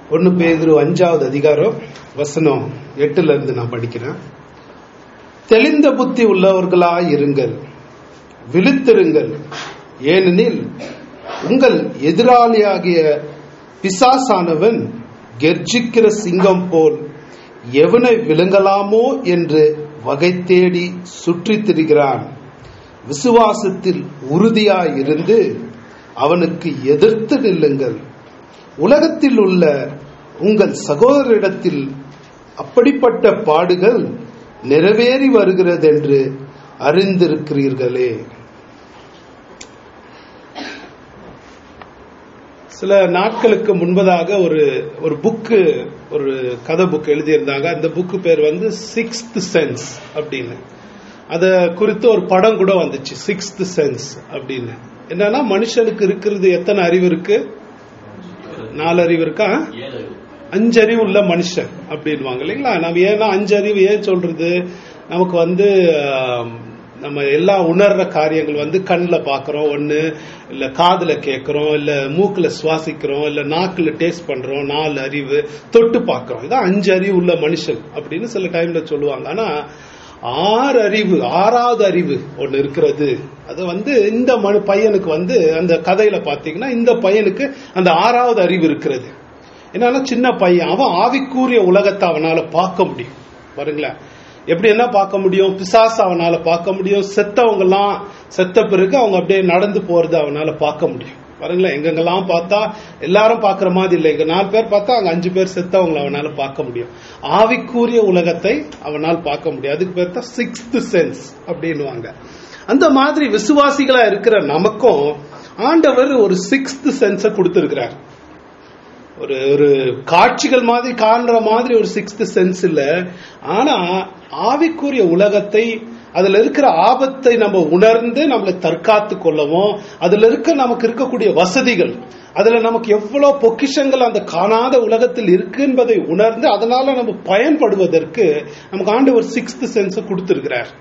ஒன்னு பேதுரு அஞ்சாவது அதிகாரம் வசனம் எட்டுல இருந்து நான் படிக்கிறேன் தெளிந்த புத்தி உள்ளவர்களாய் இருங்கள் விழித்திருங்கள் ஏனெனில் உங்கள் எதிராளியாகிய பிசாசானவன் கெர்ஜிக்கிற சிங்கம் போல் எவனை விழுங்கலாமோ என்று வகை தேடி சுற்றித் திரிகிறான் விசுவாசத்தில் உறுதியாய் இருந்து அவனுக்கு எதிர்த்து நில்லுங்கள் உலகத்தில் உள்ள உங்கள் சகோதரிடத்தில் அப்படிப்பட்ட பாடுகள் நிறைவேறி வருகிறது என்று அறிந்திருக்கிறீர்களே சில நாட்களுக்கு முன்பதாக ஒரு ஒரு புக்கு ஒரு கதை புக் எழுதியிருந்தாங்க அந்த புக்கு பேர் வந்து சிக்ஸ்த் சென்ஸ் அப்படின்னு அத குறித்து ஒரு படம் கூட வந்துச்சு சிக்ஸ்த் சென்ஸ் அப்படின்னு என்னன்னா மனுஷனுக்கு இருக்கிறது எத்தனை அறிவு இருக்கு நாலு அறிவு இருக்கா அஞ்சறிவு உள்ள மனுஷன் அப்படின்வாங்க இல்லைங்களா நம்ம ஏன்னா அஞ்சறிவு ஏன் சொல்றது நமக்கு வந்து ஆம், நம்ம எல்லா உணர்ற காரியங்கள் வந்து கண்ணில் பார்க்குறோம் ஒன்று இல்லை காதில் கேட்குறோம் இல்லை மூக்கில் சுவாசிக்கிறோம் இல்லை நாக்கில் டேஸ்ட் பண்ணுறோம் நாலு அறிவு தொட்டு பார்க்குறோம் இதான் அஞ்சு அறிவு உள்ள மனுஷன் அப்படின்னு சில டைம்ல சொல்லுவாங்க ஆனால் ஆறு அறிவு ஆறாவது அறிவு ஒன்று இருக்கிறது அது வந்து இந்த மனு பையனுக்கு வந்து அந்த கதையில பார்த்தீங்கன்னா இந்த பையனுக்கு அந்த ஆறாவது அறிவு இருக்கிறது என்னன்னா சின்ன பையன் அவன் ஆவிக்கூறிய உலகத்தை அவனால பார்க்க முடியும் பாருங்களேன் எப்படி என்ன பார்க்க முடியும் பிசாசு அவனால பார்க்க முடியும் செத்தவங்க எல்லாம் செத்த பிறகு அவங்க அப்படியே நடந்து போறது அவனால பார்க்க முடியும் பாருங்களேன் எங்கெங்கெல்லாம் பார்த்தா எல்லாரும் பார்க்குற மாதிரி இல்லை இங்க நாலு பேர் பார்த்தா அங்க அஞ்சு பேர் செத்தவங்களை அவனால பார்க்க முடியும் ஆவிக்கூறிய உலகத்தை அவனால் பார்க்க முடியும் அதுக்கு பேர் தான் சிக்ஸ்த் சென்ஸ் அப்படின்னுவாங்க அந்த மாதிரி விசுவாசிகளா இருக்கிற நமக்கும் ஆண்டவர் ஒரு சிக்ஸ்த் சென்ஸை கொடுத்திருக்கிறார் ஒரு ஒரு காட்சிகள் மாதிரி காண்ற மாதிரி ஒரு சிக்ஸ்த் சென்ஸ் இல்ல ஆனா ஆவிக்குரிய உலகத்தை அதுல இருக்கிற ஆபத்தை நம்ம உணர்ந்து நம்மளை தற்காத்து கொள்ளவும் அதுல இருக்க நமக்கு இருக்கக்கூடிய வசதிகள் அதுல நமக்கு எவ்வளவு பொக்கிஷங்கள் அந்த காணாத உலகத்தில் இருக்கு என்பதை உணர்ந்து அதனால நம்ம பயன்படுவதற்கு நமக்கு ஆண்டு ஒரு சிக்ஸ்த் சென்ஸ் கொடுத்திருக்கிறார்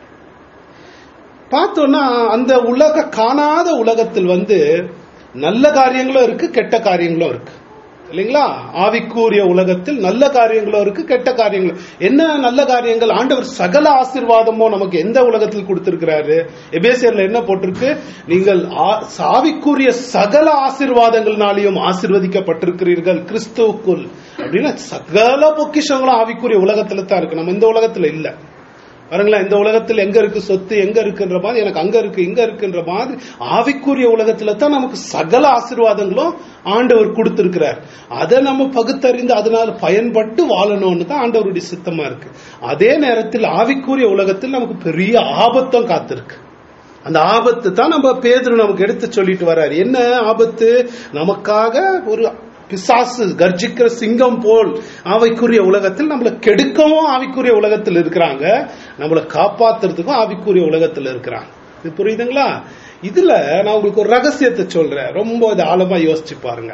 பார்த்தோம்னா அந்த உலக காணாத உலகத்தில் வந்து நல்ல காரியங்களும் இருக்கு கெட்ட காரியங்களும் இருக்கு இல்லைங்களா ஆவிக்கூறிய உலகத்தில் நல்ல காரியங்களும் இருக்கு கெட்ட காரியங்களும் என்ன நல்ல காரியங்கள் ஆண்டவர் சகல ஆசீர்வாதமோ நமக்கு எந்த உலகத்தில் கொடுத்திருக்கிறாரு எபேசியர்ல என்ன போட்டிருக்கு நீங்கள் ஆ- ஆவிக்குரிய சகல ஆசீர்வாதங்கள்னாலையும் ஆசீர்வதிக்கப்பட்டிருக்கிறீர்கள் கிறிஸ்துவுக்குள் அப்படின்னா சகல பொக்கிஷங்களும் ஆவிக்குரிய உலகத்துல தான் இருக்கு நம்ம இந்த உலகத்துல இல்ல பாருங்களேன் இந்த உலகத்தில் எங்க இருக்கு சொத்து எங்க இருக்குன்ற மாதிரி எனக்கு அங்க இருக்கு இங்க இருக்குன்ற மாதிரி ஆவிக்குரிய உலகத்துல தான் நமக்கு சகல ஆசீர்வாதங்களும் ஆண்டவர் கொடுத்திருக்கிறார் அதை நம்ம பகுத்தறிந்து அதனால பயன்பட்டு வாழணும்னு தான் ஆண்டவருடைய சித்தமா இருக்கு அதே நேரத்தில் ஆவிக்குரிய உலகத்தில் நமக்கு பெரிய ஆபத்தும் காத்திருக்கு அந்த ஆபத்து தான் நம்ம பேதுரு நமக்கு எடுத்து சொல்லிட்டு வர்றாரு என்ன ஆபத்து நமக்காக ஒரு பிசாசு கர்ஜிக்கிற சிங்கம் போல் ஆவிக்குரிய உலகத்தில் நம்மளை கெடுக்கவும் ஆவிக்குரிய உலகத்தில் இருக்கிறாங்க நம்மளை காப்பாத்துறதுக்கும் ஆவிக்குரிய உலகத்தில் இருக்கிறாங்க இது புரியுதுங்களா இதுல நான் உங்களுக்கு ஒரு ரகசியத்தை சொல்றேன் ரொம்ப இது ஆழமா யோசிச்சு பாருங்க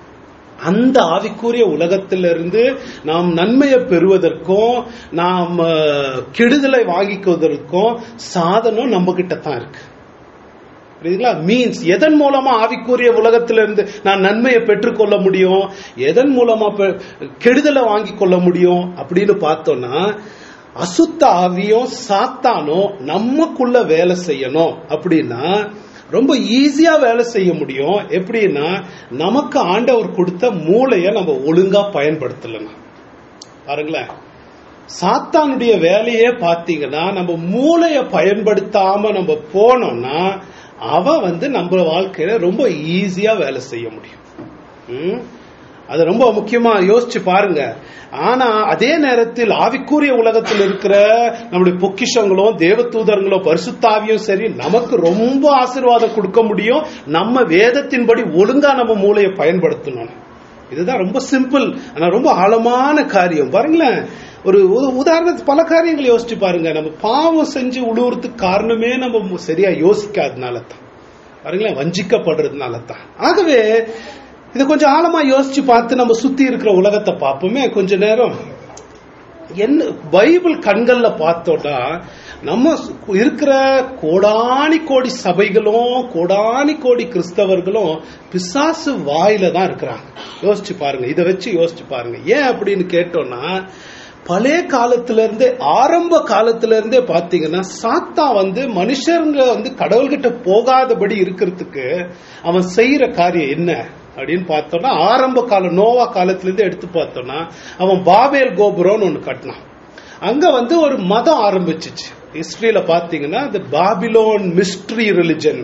அந்த ஆவிக்குரிய உலகத்திலிருந்து நாம் நன்மையை பெறுவதற்கும் நாம் அஹ், கெடுதலை வாங்கிக்குவதற்கும் சாதனம் நம்ம கிட்ட தான் இருக்கு புரியுதுங்களா மீன்ஸ் எதன் மூலமா ஆவிக்குரிய உலகத்திலிருந்து நான் நன்மையை பெற்றுக்கொள்ள முடியும் எதன் மூலமா பெ- கெடுதலை வாங்கி கொள்ள முடியும் அப்படின்னு பார்த்தோம்னா அசுத்த ஆவியும் சாத்தானும் நமக்குள்ள வேலை செய்யணும் அப்படின்னா ரொம்ப ஈஸியா வேலை செய்ய முடியும் எப்படின்னா நமக்கு ஆண்டவர் கொடுத்த மூளையை நம்ம ஒழுங்கா பயன்படுத்தலைன்னா பாருங்களேன் சாத்தானுடைய வேலையே பார்த்தீங்கன்னா நம்ம மூளையை பயன்படுத்தாம நம்ம போனோம்னா அவன் வந்து நம்ம வாழ்க்கையில ரொம்ப ஈஸியா வேலை செய்ய முடியும் ம்? அது ரொம்ப முக்கியமா யோசிச்சு பாருங்க ஆனா அதே நேரத்தில் ஆவிக்குரிய உலகத்தில் இருக்கிற நம்முடைய பொக்கிஷங்களும் தேவதூதர்களும் பரிசுத்தாவியும் சரி நமக்கு ரொம்ப ஆசீர்வாதம் கொடுக்க முடியும் நம்ம வேதத்தின்படி ஒழுங்கா நம்ம மூளையை பயன்படுத்தணும் இதுதான் ரொம்ப சிம்பிள் ஆனா ரொம்ப ஆழமான காரியம் பாருங்களேன் ஒரு உ- உதாரணத்துக்கு பல காரியங்களை யோசிச்சு பாருங்க நம்ம பாவம் செஞ்சு உழுவுறதுக்கு காரணமே நம்ம மு- சரியா யோசிக்காதனால தான் பாருங்களேன் வஞ்சிக்கப்படுறதுனால தான் ஆகவே இதை கொஞ்சம் ஆழமா யோசிச்சு பார்த்து நம்ம சுத்தி இருக்கிற உலகத்தை பார்ப்போமே கொஞ்ச நேரம் என்ன பைபிள் கண்கள்ல பார்த்தோம்னா நம்ம இருக்கிற கோடானி கோடி சபைகளும் கோடானி கோடி கிறிஸ்தவர்களும் பிசாசு வாயில தான் இருக்கிறாங்க யோசிச்சு பாருங்க இதை வச்சு யோசிச்சு பாருங்க ஏன் அப்படின்னு கேட்டோம்னா பழைய காலத்துல இருந்தே ஆரம்ப காலத்துல இருந்தே பாத்தீங்கன்னா சாத்தா வந்து மனுஷருங்க வந்து கடவுள்கிட்ட போகாதபடி இருக்கிறதுக்கு அவன் செய்யற காரியம் என்ன அப்படின்னு பார்த்தோம்னா ஆரம்ப காலம் நோவா காலத்துல இருந்து எடுத்து பார்த்தோம்னா அவன் பாபேல் கோபுரம்னு ஒண்ணு கட்டினான் அங்க வந்து ஒரு மதம் ஆரம்பிச்சிச்சு ஹிஸ்டரியில பாத்தீங்கன்னா இந்த பாபிலோன் மிஸ்ட்ரி ரிலிஜன்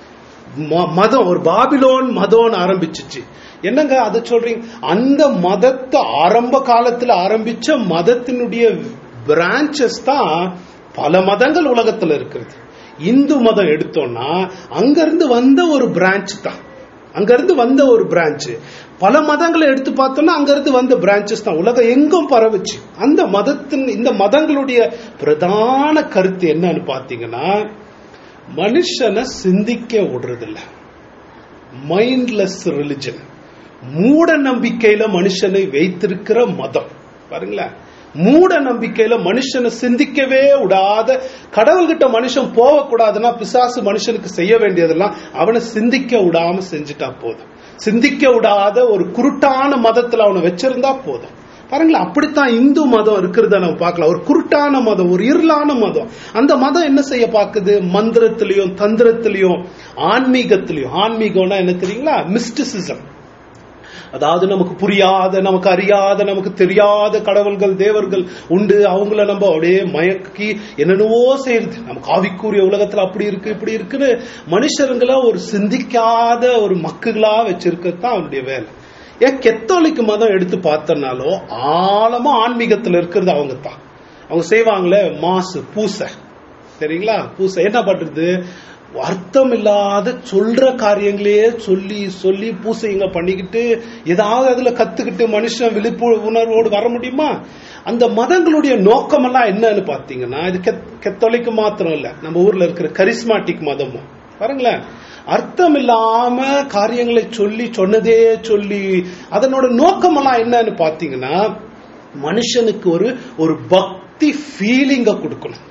மதம் ஒரு பாபிலோன் மதம்னு ஆரம்பிச்சிச்சு என்னங்க அதை சொல்றீங்க அந்த மதத்தை ஆரம்ப காலத்துல ஆரம்பிச்ச மதத்தினுடைய பிரான்ச்சஸ் தான் பல மதங்கள் உலகத்துல இருக்கிறது இந்து மதம் எடுத்தோம்னா அங்கிருந்து வந்த ஒரு பிரான்ச் தான் அங்கிருந்து வந்த ஒரு பிரான்ச் பல மதங்களை எடுத்து பார்த்தோம்னா அங்கிருந்து வந்த பிரான்ச்சஸ் தான் உலகம் எங்கும் பரவுச்சு அந்த மதத்தின் இந்த மதங்களுடைய பிரதான கருத்து என்னன்னு பாத்தீங்கன்னா மனுஷனை சிந்திக்க விடுறதில்ல மைண்ட்லெஸ் ரிலிஜன் மூட நம்பிக்கையில மனுஷனை வைத்திருக்கிற மதம் பாருங்களேன் மூட நம்பிக்கையில மனுஷனை சிந்திக்கவே விடாத கடவுள்கிட்ட மனுஷன் போகக்கூடாதுன்னா பிசாசு மனுஷனுக்கு செய்ய வேண்டியதெல்லாம் அவனை சிந்திக்க விடாம செஞ்சுட்டா போதும் சிந்திக்க விடாத ஒரு குருட்டான மதத்துல அவனை வச்சிருந்தா போதும் பாருங்களேன் அப்படித்தான் இந்து மதம் இருக்கிறத நம்ம பார்க்கலாம் ஒரு குருட்டான மதம் ஒரு இருளான மதம் அந்த மதம் என்ன செய்ய பார்க்குது மந்திரத்திலையும் தந்திரத்திலையும் ஆன்மீகத்திலையும் ஆன்மீகம்னா என்ன தெரியுங்களா மிஸ்டிசிசம் அதாவது நமக்கு புரியாத நமக்கு அறியாத நமக்கு தெரியாத கடவுள்கள் தேவர்கள் உண்டு அவங்கள நம்ம அப்படியே மயக்கி என்னென்னவோ செய்யுது நமக்கு ஆவிக்கூறிய உலகத்துல அப்படி இருக்கு இப்படி இருக்குன்னு மனுஷருங்கள ஒரு சிந்திக்காத ஒரு மக்குகளா வச்சிருக்கதான் அவனுடைய வேலை ஏன் கெத்தோலிக்கு மதம் எடுத்து பார்த்தனாலும் ஆழமா ஆன்மீகத்துல இருக்கிறது அவங்க தான் அவங்க செய்வாங்களே மாசு பூசை சரிங்களா பூசை என்ன பண்றது அர்த்தம் இல்லாத சொல்ற காரியங்களையே சொல்லி சொல்லி பூசைங்க பண்ணிக்கிட்டு ஏதாவது அதுல கத்துக்கிட்டு மனுஷன் விழிப்பு உணர்வோடு வர முடியுமா அந்த மதங்களுடைய நோக்கம் எல்லாம் என்னன்னு பாத்தீங்கன்னா இது கெத்தொலைக்கு மாத்திரம் இல்ல நம்ம ஊர்ல இருக்கிற கரிஸ்மாட்டிக் மதமும் பாருங்களேன் அர்த்தம் இல்லாம காரியங்களை சொல்லி சொன்னதே சொல்லி அதனோட நோக்கம் எல்லாம் என்னன்னு பாத்தீங்கன்னா மனுஷனுக்கு ஒரு ஒரு பக்தி ஃபீலிங்க கொடுக்கணும்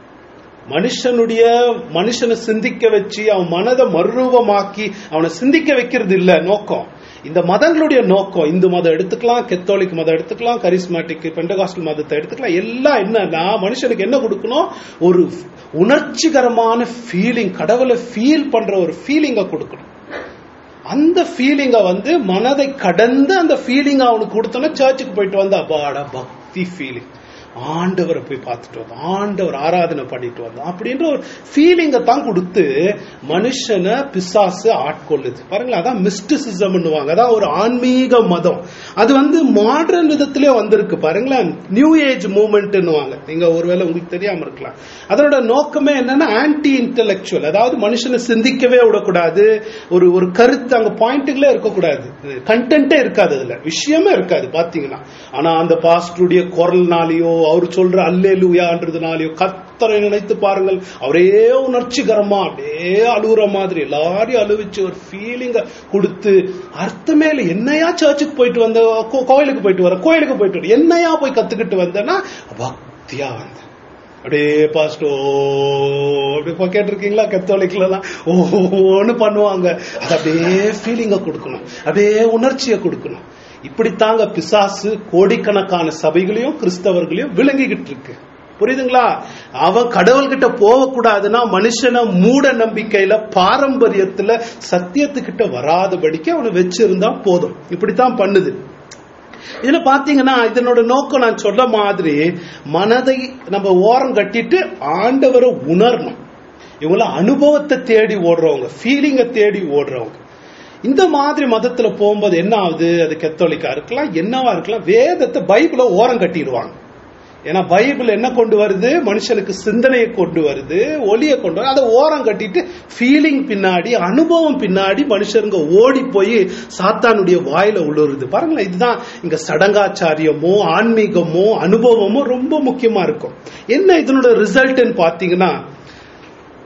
மனுஷனுடைய மனுஷனை சிந்திக்க வச்சு அவன் மனதை மறுரூபமாக்கி அவனை சிந்திக்க வைக்கிறது இல்ல நோக்கம் இந்த மதங்களுடைய நோக்கம் இந்து மதம் எடுத்துக்கலாம் கெத்தோலிக் மதம் எடுத்துக்கலாம் கரிஸ்மாட்டிக் பெண்டகாஸ்டல் மதத்தை எடுத்துக்கலாம் எல்லாம் என்னன்னா மனுஷனுக்கு என்ன கொடுக்கணும் ஒரு உணர்ச்சிகரமான ஃபீலிங் கடவுளை ஃபீல் பண்ற ஒரு ஃபீலிங்க கொடுக்கணும் அந்த ஃபீலிங்க வந்து மனதை கடந்து அந்த ஃபீலிங் அவனுக்கு கொடுத்தோன்னா சர்ச்சுக்கு போயிட்டு வந்து அப்பாடா பக்தி ஃபீலிங் ஆண்டவரை போய் பார்த்துட்டு வந்தோம் ஆண்டவர் ஆராதனை பண்ணிட்டு வந்தோம் அப்படின்ற ஒரு ஃபீலிங்கை தான் கொடுத்து மனுஷனை பிசாசு ஆட்கொள்ளுது பாருங்களேன் அதான் மிஸ்டிசிசம் அதான் ஒரு ஆன்மீக மதம் அது வந்து மாடர்ன் விதத்திலே வந்திருக்கு பாருங்களேன் நியூ ஏஜ் மூவ்மெண்ட்னுவாங்க நீங்க ஒருவேளை உங்களுக்கு தெரியாம இருக்கலாம் அதனோட நோக்கமே என்னன்னா ஆன்டி இன்டெலெக்சுவல் அதாவது மனுஷனை சிந்திக்கவே விடக்கூடாது ஒரு ஒரு கருத்து அங்க பாயிண்ட்டுகளே இருக்கக்கூடாது கண்டென்ட்டே இருக்காது அதுல விஷயமே இருக்காது பாத்தீங்கன்னா ஆனா அந்த பாஸ்டருடைய குரல்னாலேயோ அவர் சொல்ற அல்லே லூயான்றதுனாலயோ கத்தரை நினைத்து பாருங்கள் அவரே உணர்ச்சிகரமா அப்படியே அழுகுற மாதிரி எல்லாரையும் அழுவிச்சு ஒரு ஃபீலிங்க கொடுத்து அர்த்தமே இல்லை என்னையா சர்ச்சுக்கு போயிட்டு வந்த கோயிலுக்கு போயிட்டு வர கோயிலுக்கு போயிட்டு வர என்னையா போய் கத்துக்கிட்டு வந்தேன்னா பக்தியா வந்தேன் அப்படியே பாஸ்டோ அப்படி கேட்டிருக்கீங்களா கத்தோலிக்கலாம் ஓன்னு பண்ணுவாங்க அது அப்படியே ஃபீலிங்க கொடுக்கணும் அப்படியே உணர்ச்சியை கொடுக்கணும் இப்படித்தாங்க பிசாசு கோடிக்கணக்கான சபைகளையும் கிறிஸ்தவர்களையும் விளங்கிக்கிட்டு இருக்கு புரியுதுங்களா அவன் கடவுள்கிட்ட போகக்கூடாதுன்னா மனுஷனை மூட நம்பிக்கையில பாரம்பரியத்துல சத்தியத்துக்கிட்ட வராதபடிக்கு அவனை வச்சிருந்தா போதும் இப்படித்தான் பண்ணுது இதுல பாத்தீங்கன்னா இதனோட நோக்கம் நான் சொல்ல மாதிரி மனதை நம்ம ஓரம் கட்டிட்டு ஆண்டவரை உணரணும் இவங்கள அனுபவத்தை தேடி ஓடுறவங்க ஃபீலிங்கை தேடி ஓடுறவங்க இந்த மாதிரி மதத்துல போகும்போது என்ன ஆகுது அது கெத்தோலிக்கா இருக்கலாம் என்னவா இருக்கலாம் வேதத்தை பைபிள ஓரம் கட்டிடுவாங்க ஏன்னா பைபிள் என்ன கொண்டு வருது மனுஷனுக்கு சிந்தனையை கொண்டு வருது ஒளியை கொண்டு வருது அதை ஓரம் கட்டிட்டு ஃபீலிங் பின்னாடி அனுபவம் பின்னாடி மனுஷருங்க ஓடி போய் சாத்தானுடைய வாயில உள்ளுருது பாருங்களேன் இதுதான் இங்க சடங்காச்சாரியமோ ஆன்மீகமோ அனுபவமோ ரொம்ப முக்கியமா இருக்கும் என்ன இதனோட ரிசல்ட்னு பாத்தீங்கன்னா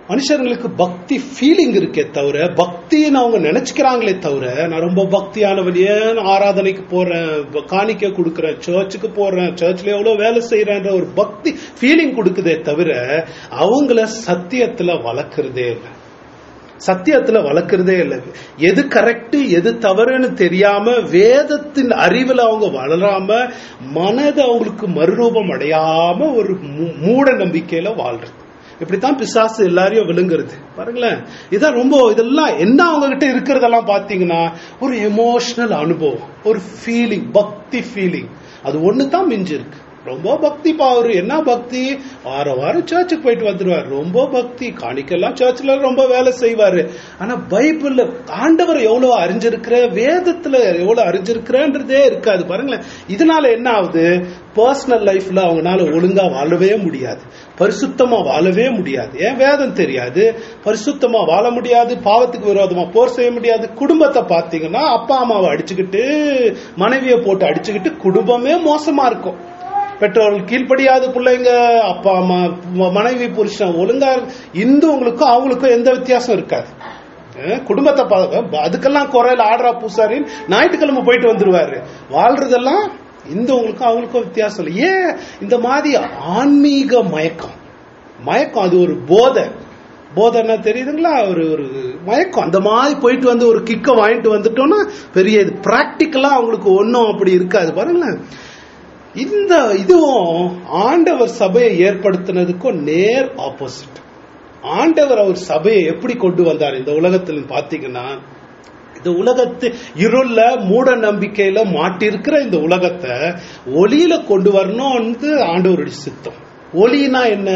மனுஷர்களுக்கு பக்தி ஃபீலிங் இருக்கே தவிர பக்தின்னு அவங்க நினைச்சுக்கிறாங்களே தவிர நான் ரொம்ப பக்தியானவன் ஏன் ஆராதனைக்கு போறேன் ப- காணிக்கை கொடுக்கறேன் சர்ச்சுக்கு போறேன் சர்ச்ல எவ்வளவு வேலை செய்யறேன்ற ஒரு பக்தி ஃபீலிங் கொடுக்குதே தவிர அவங்கள சத்தியத்துல வளர்க்கறதே இல்லை சத்தியத்துல வளர்க்கறதே இல்லை எது கரெக்ட் எது தவறுன்னு தெரியாம வேதத்தின் அறிவுல அவங்க வளராம மனதை அவங்களுக்கு மறுரூபம் அடையாம ஒரு மூ- மூட நம்பிக்கையில வாழ்றது இப்படித்தான் பிசாசு எல்லாரையும் விழுங்குறது பாருங்களேன் இதான் ரொம்ப இதெல்லாம் என்ன அவங்க கிட்ட இருக்கிறதெல்லாம் பாத்தீங்கன்னா ஒரு எமோஷனல் அனுபவம் ஒரு ஃபீலிங் பக்தி ஃபீலிங் அது ஒண்ணு தான் மிஞ்சி இருக்கு ரொம்ப பக்தி பாவரு என்ன பக்தி வார வாரம் சர்ச்சுக்கு போயிட்டு வந்துருவாரு ரொம்ப பக்தி காணிக்கெல்லாம் சர்ச்ல ரொம்ப வேலை செய்வாரு ஆனா பைபிள்ல ஆண்டவர் எவ்வளவு அறிஞ்சிருக்கிற வேதத்துல எவ்வளவு அறிஞ்சிருக்கிறன்றதே இருக்காது பாருங்களேன் இதனால என்ன ஆகுது பர்சனல் லைஃப்ல அவங்கனால ஒழுங்கா வாழவே முடியாது பரிசுத்தமா வாழவே முடியாது ஏன் வேதம் தெரியாது பரிசுத்தமா வாழ முடியாது பாவத்துக்கு விரோதமா போர் செய்ய முடியாது குடும்பத்தை பாத்தீங்கன்னா அப்பா அம்மாவை அடிச்சுக்கிட்டு மனைவியை போட்டு அடிச்சுக்கிட்டு குடும்பமே மோசமா இருக்கும் பெற்றோர்கள் கீழ்ப்படியாத பிள்ளைங்க அப்பா அம்மா ம- மனைவி புருஷன் ஒழுங்கா இந்துவங்களுக்கும் அவங்களுக்கும் எந்த வித்தியாசம் இருக்காது அஹ் குடும்பத்தை பா- அதுக்கெல்லாம் குறையில ஆடுறா பூசாரின்னு ஞாயிற்றுக்கிழமை போயிட்டு வந்துருவாரு வாழ்றதெல்லாம் இந்துவங்களுக்கும் அவங்களுக்கும் வித்தியாசம் இல்லை ஏன் இந்த மாதிரி ஆன்மீக மயக்கம் மயக்கம் அது ஒரு போதை போதைன்னா தெரியுதுங்களா ஒரு ஒரு மயக்கம் அந்த மாதிரி போயிட்டு வந்து ஒரு கிக்க வாங்கிட்டு வந்துட்டோம்னா பெரிய இது பிராக்டிக்கலா அவங்களுக்கு ஒன்றும் அப்படி இருக்காது பாருங்களேன் இந்த இதுவும் ஆண்டவர் சபையை ஏற்படுத்தினதுக்கும் நேர் ஆப்போசிட் ஆண்டவர் அவர் சபையை எப்படி கொண்டு வந்தார் இந்த உலகத்தில் பாத்தீங்கன்னா இந்த உலகத்து இருள மூட நம்பிக்கையில மாட்டிருக்கிற இந்த உலகத்தை ஒளியில கொண்டு வரணும்னு ஆண்டவருடைய சித்தம் ஒளினா என்ன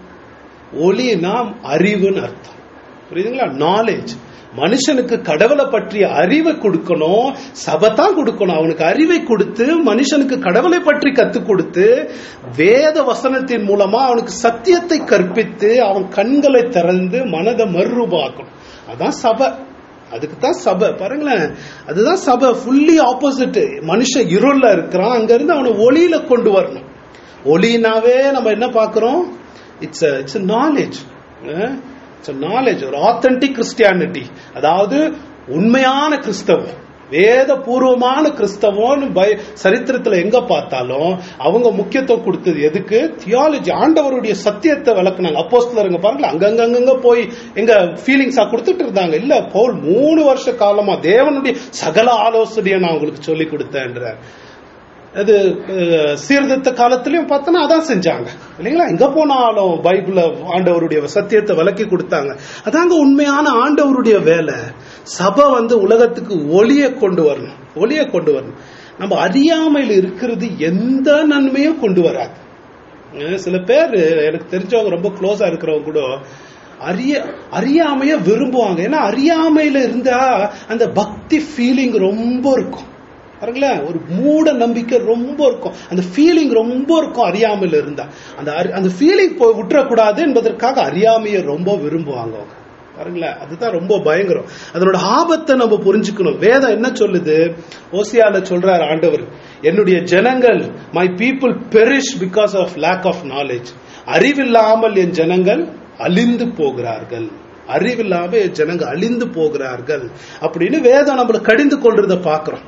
ஒளினா அறிவுன்னு அர்த்தம் புரியுதுங்களா நாலேஜ் மனுஷனுக்கு கடவுளை பற்றிய அறிவை கொடுக்கணும் சபை தான் கொடுக்கணும் அவனுக்கு அறிவை கொடுத்து மனுஷனுக்கு கடவுளை பற்றி கத்துக் கொடுத்து வேத வசனத்தின் மூலமா அவனுக்கு சத்தியத்தை கற்பித்து அவன் கண்களை திறந்து மனதை மறுரூபாக்கணும் அதான் சபை அதுக்கு தான் சபை பாருங்களேன் அதுதான் சபை ஃபுல்லி ஆப்போசிட் மனுஷன் இருள்ல இருக்கிறான் அங்க இருந்து அவனை ஒளியில கொண்டு வரணும் ஒளினாவே நம்ம என்ன பார்க்கிறோம் it's it's knowledge it's knowledge ஒரு ஆத்தென்டிக் கிறிஸ்டியானிட்டி அதாவது உண்மையான கிறிஸ்தவம் வேத பூர்வமான கிறிஸ்தவம்னு பய சரித்திரத்துல எங்க பார்த்தாலும் அவங்க முக்கியத்துவம் கொடுத்தது எதுக்கு தியாலஜி ஆண்டவருடைய சத்தியத்தை விளக்குனாங்க அப்போஸ்தலருங்க பாருங்களேன் அங்கங்க அங்கங்க போய் எங்க ஃபீலிங்ஸா கொடுத்துட்டு இருந்தாங்க இல்ல பவுல் மூணு வருஷ காலமா தேவனுடைய சகல ஆலோசனையை நான் உங்களுக்கு சொல்லி கொடுத்தேன்றார் அது அஹ், சீர்திருத்த காலத்திலயும் பார்த்தோன்னா அதான் செஞ்சாங்க இல்லைங்களா எங்க போனாலும் பைபிள ஆண்டவருடைய சத்தியத்தை விளக்கி கொடுத்தாங்க அதாங்க உண்மையான ஆண்டவருடைய வேலை சபை வந்து உலகத்துக்கு ஒளியை கொண்டு வரணும் ஒளியை கொண்டு வரணும் நம்ம அறியாமையில் இருக்கிறது எந்த நன்மையும் கொண்டு வராது அஹ், சில பேர் எனக்கு தெரிஞ்சவங்க ரொம்ப க்ளோஸா இருக்கிறவங்க கூட அறிய அறியாமைய விரும்புவாங்க ஏன்னா அறியாமையில இருந்தா அந்த பக்தி ஃபீலிங் ரொம்ப இருக்கும் பாருங்களேன் ஒரு மூட நம்பிக்கை ரொம்ப இருக்கும் அந்த ஃபீலிங் ரொம்ப இருக்கும் அறியாமையில இருந்தா அந்த அறி- அந்த ஃபீலிங் போய் விட்டுறக்கூடாது என்பதற்காக அறியாமையை ரொம்ப விரும்புவாங்க அவங்க பாருங்களேன் அதுதான் ரொம்ப பயங்கரம் அதனோட ஆபத்தை நம்ம புரிஞ்சுக்கணும் வேதம் என்ன சொல்லுது ஓசியால சொல்றாரு ஆண்டவர் என்னுடைய ஜனங்கள் my people perish because of lack of knowledge அறிவில்லாமல் என் ஜனங்கள் அழிந்து போகிறார்கள் அறிவில்லாம என் ஜனங்கள் அழிந்து போகிறார்கள் அப்படின்னு வேதம் நம்மள கடிந்து கொள்றத பாக்குறோம்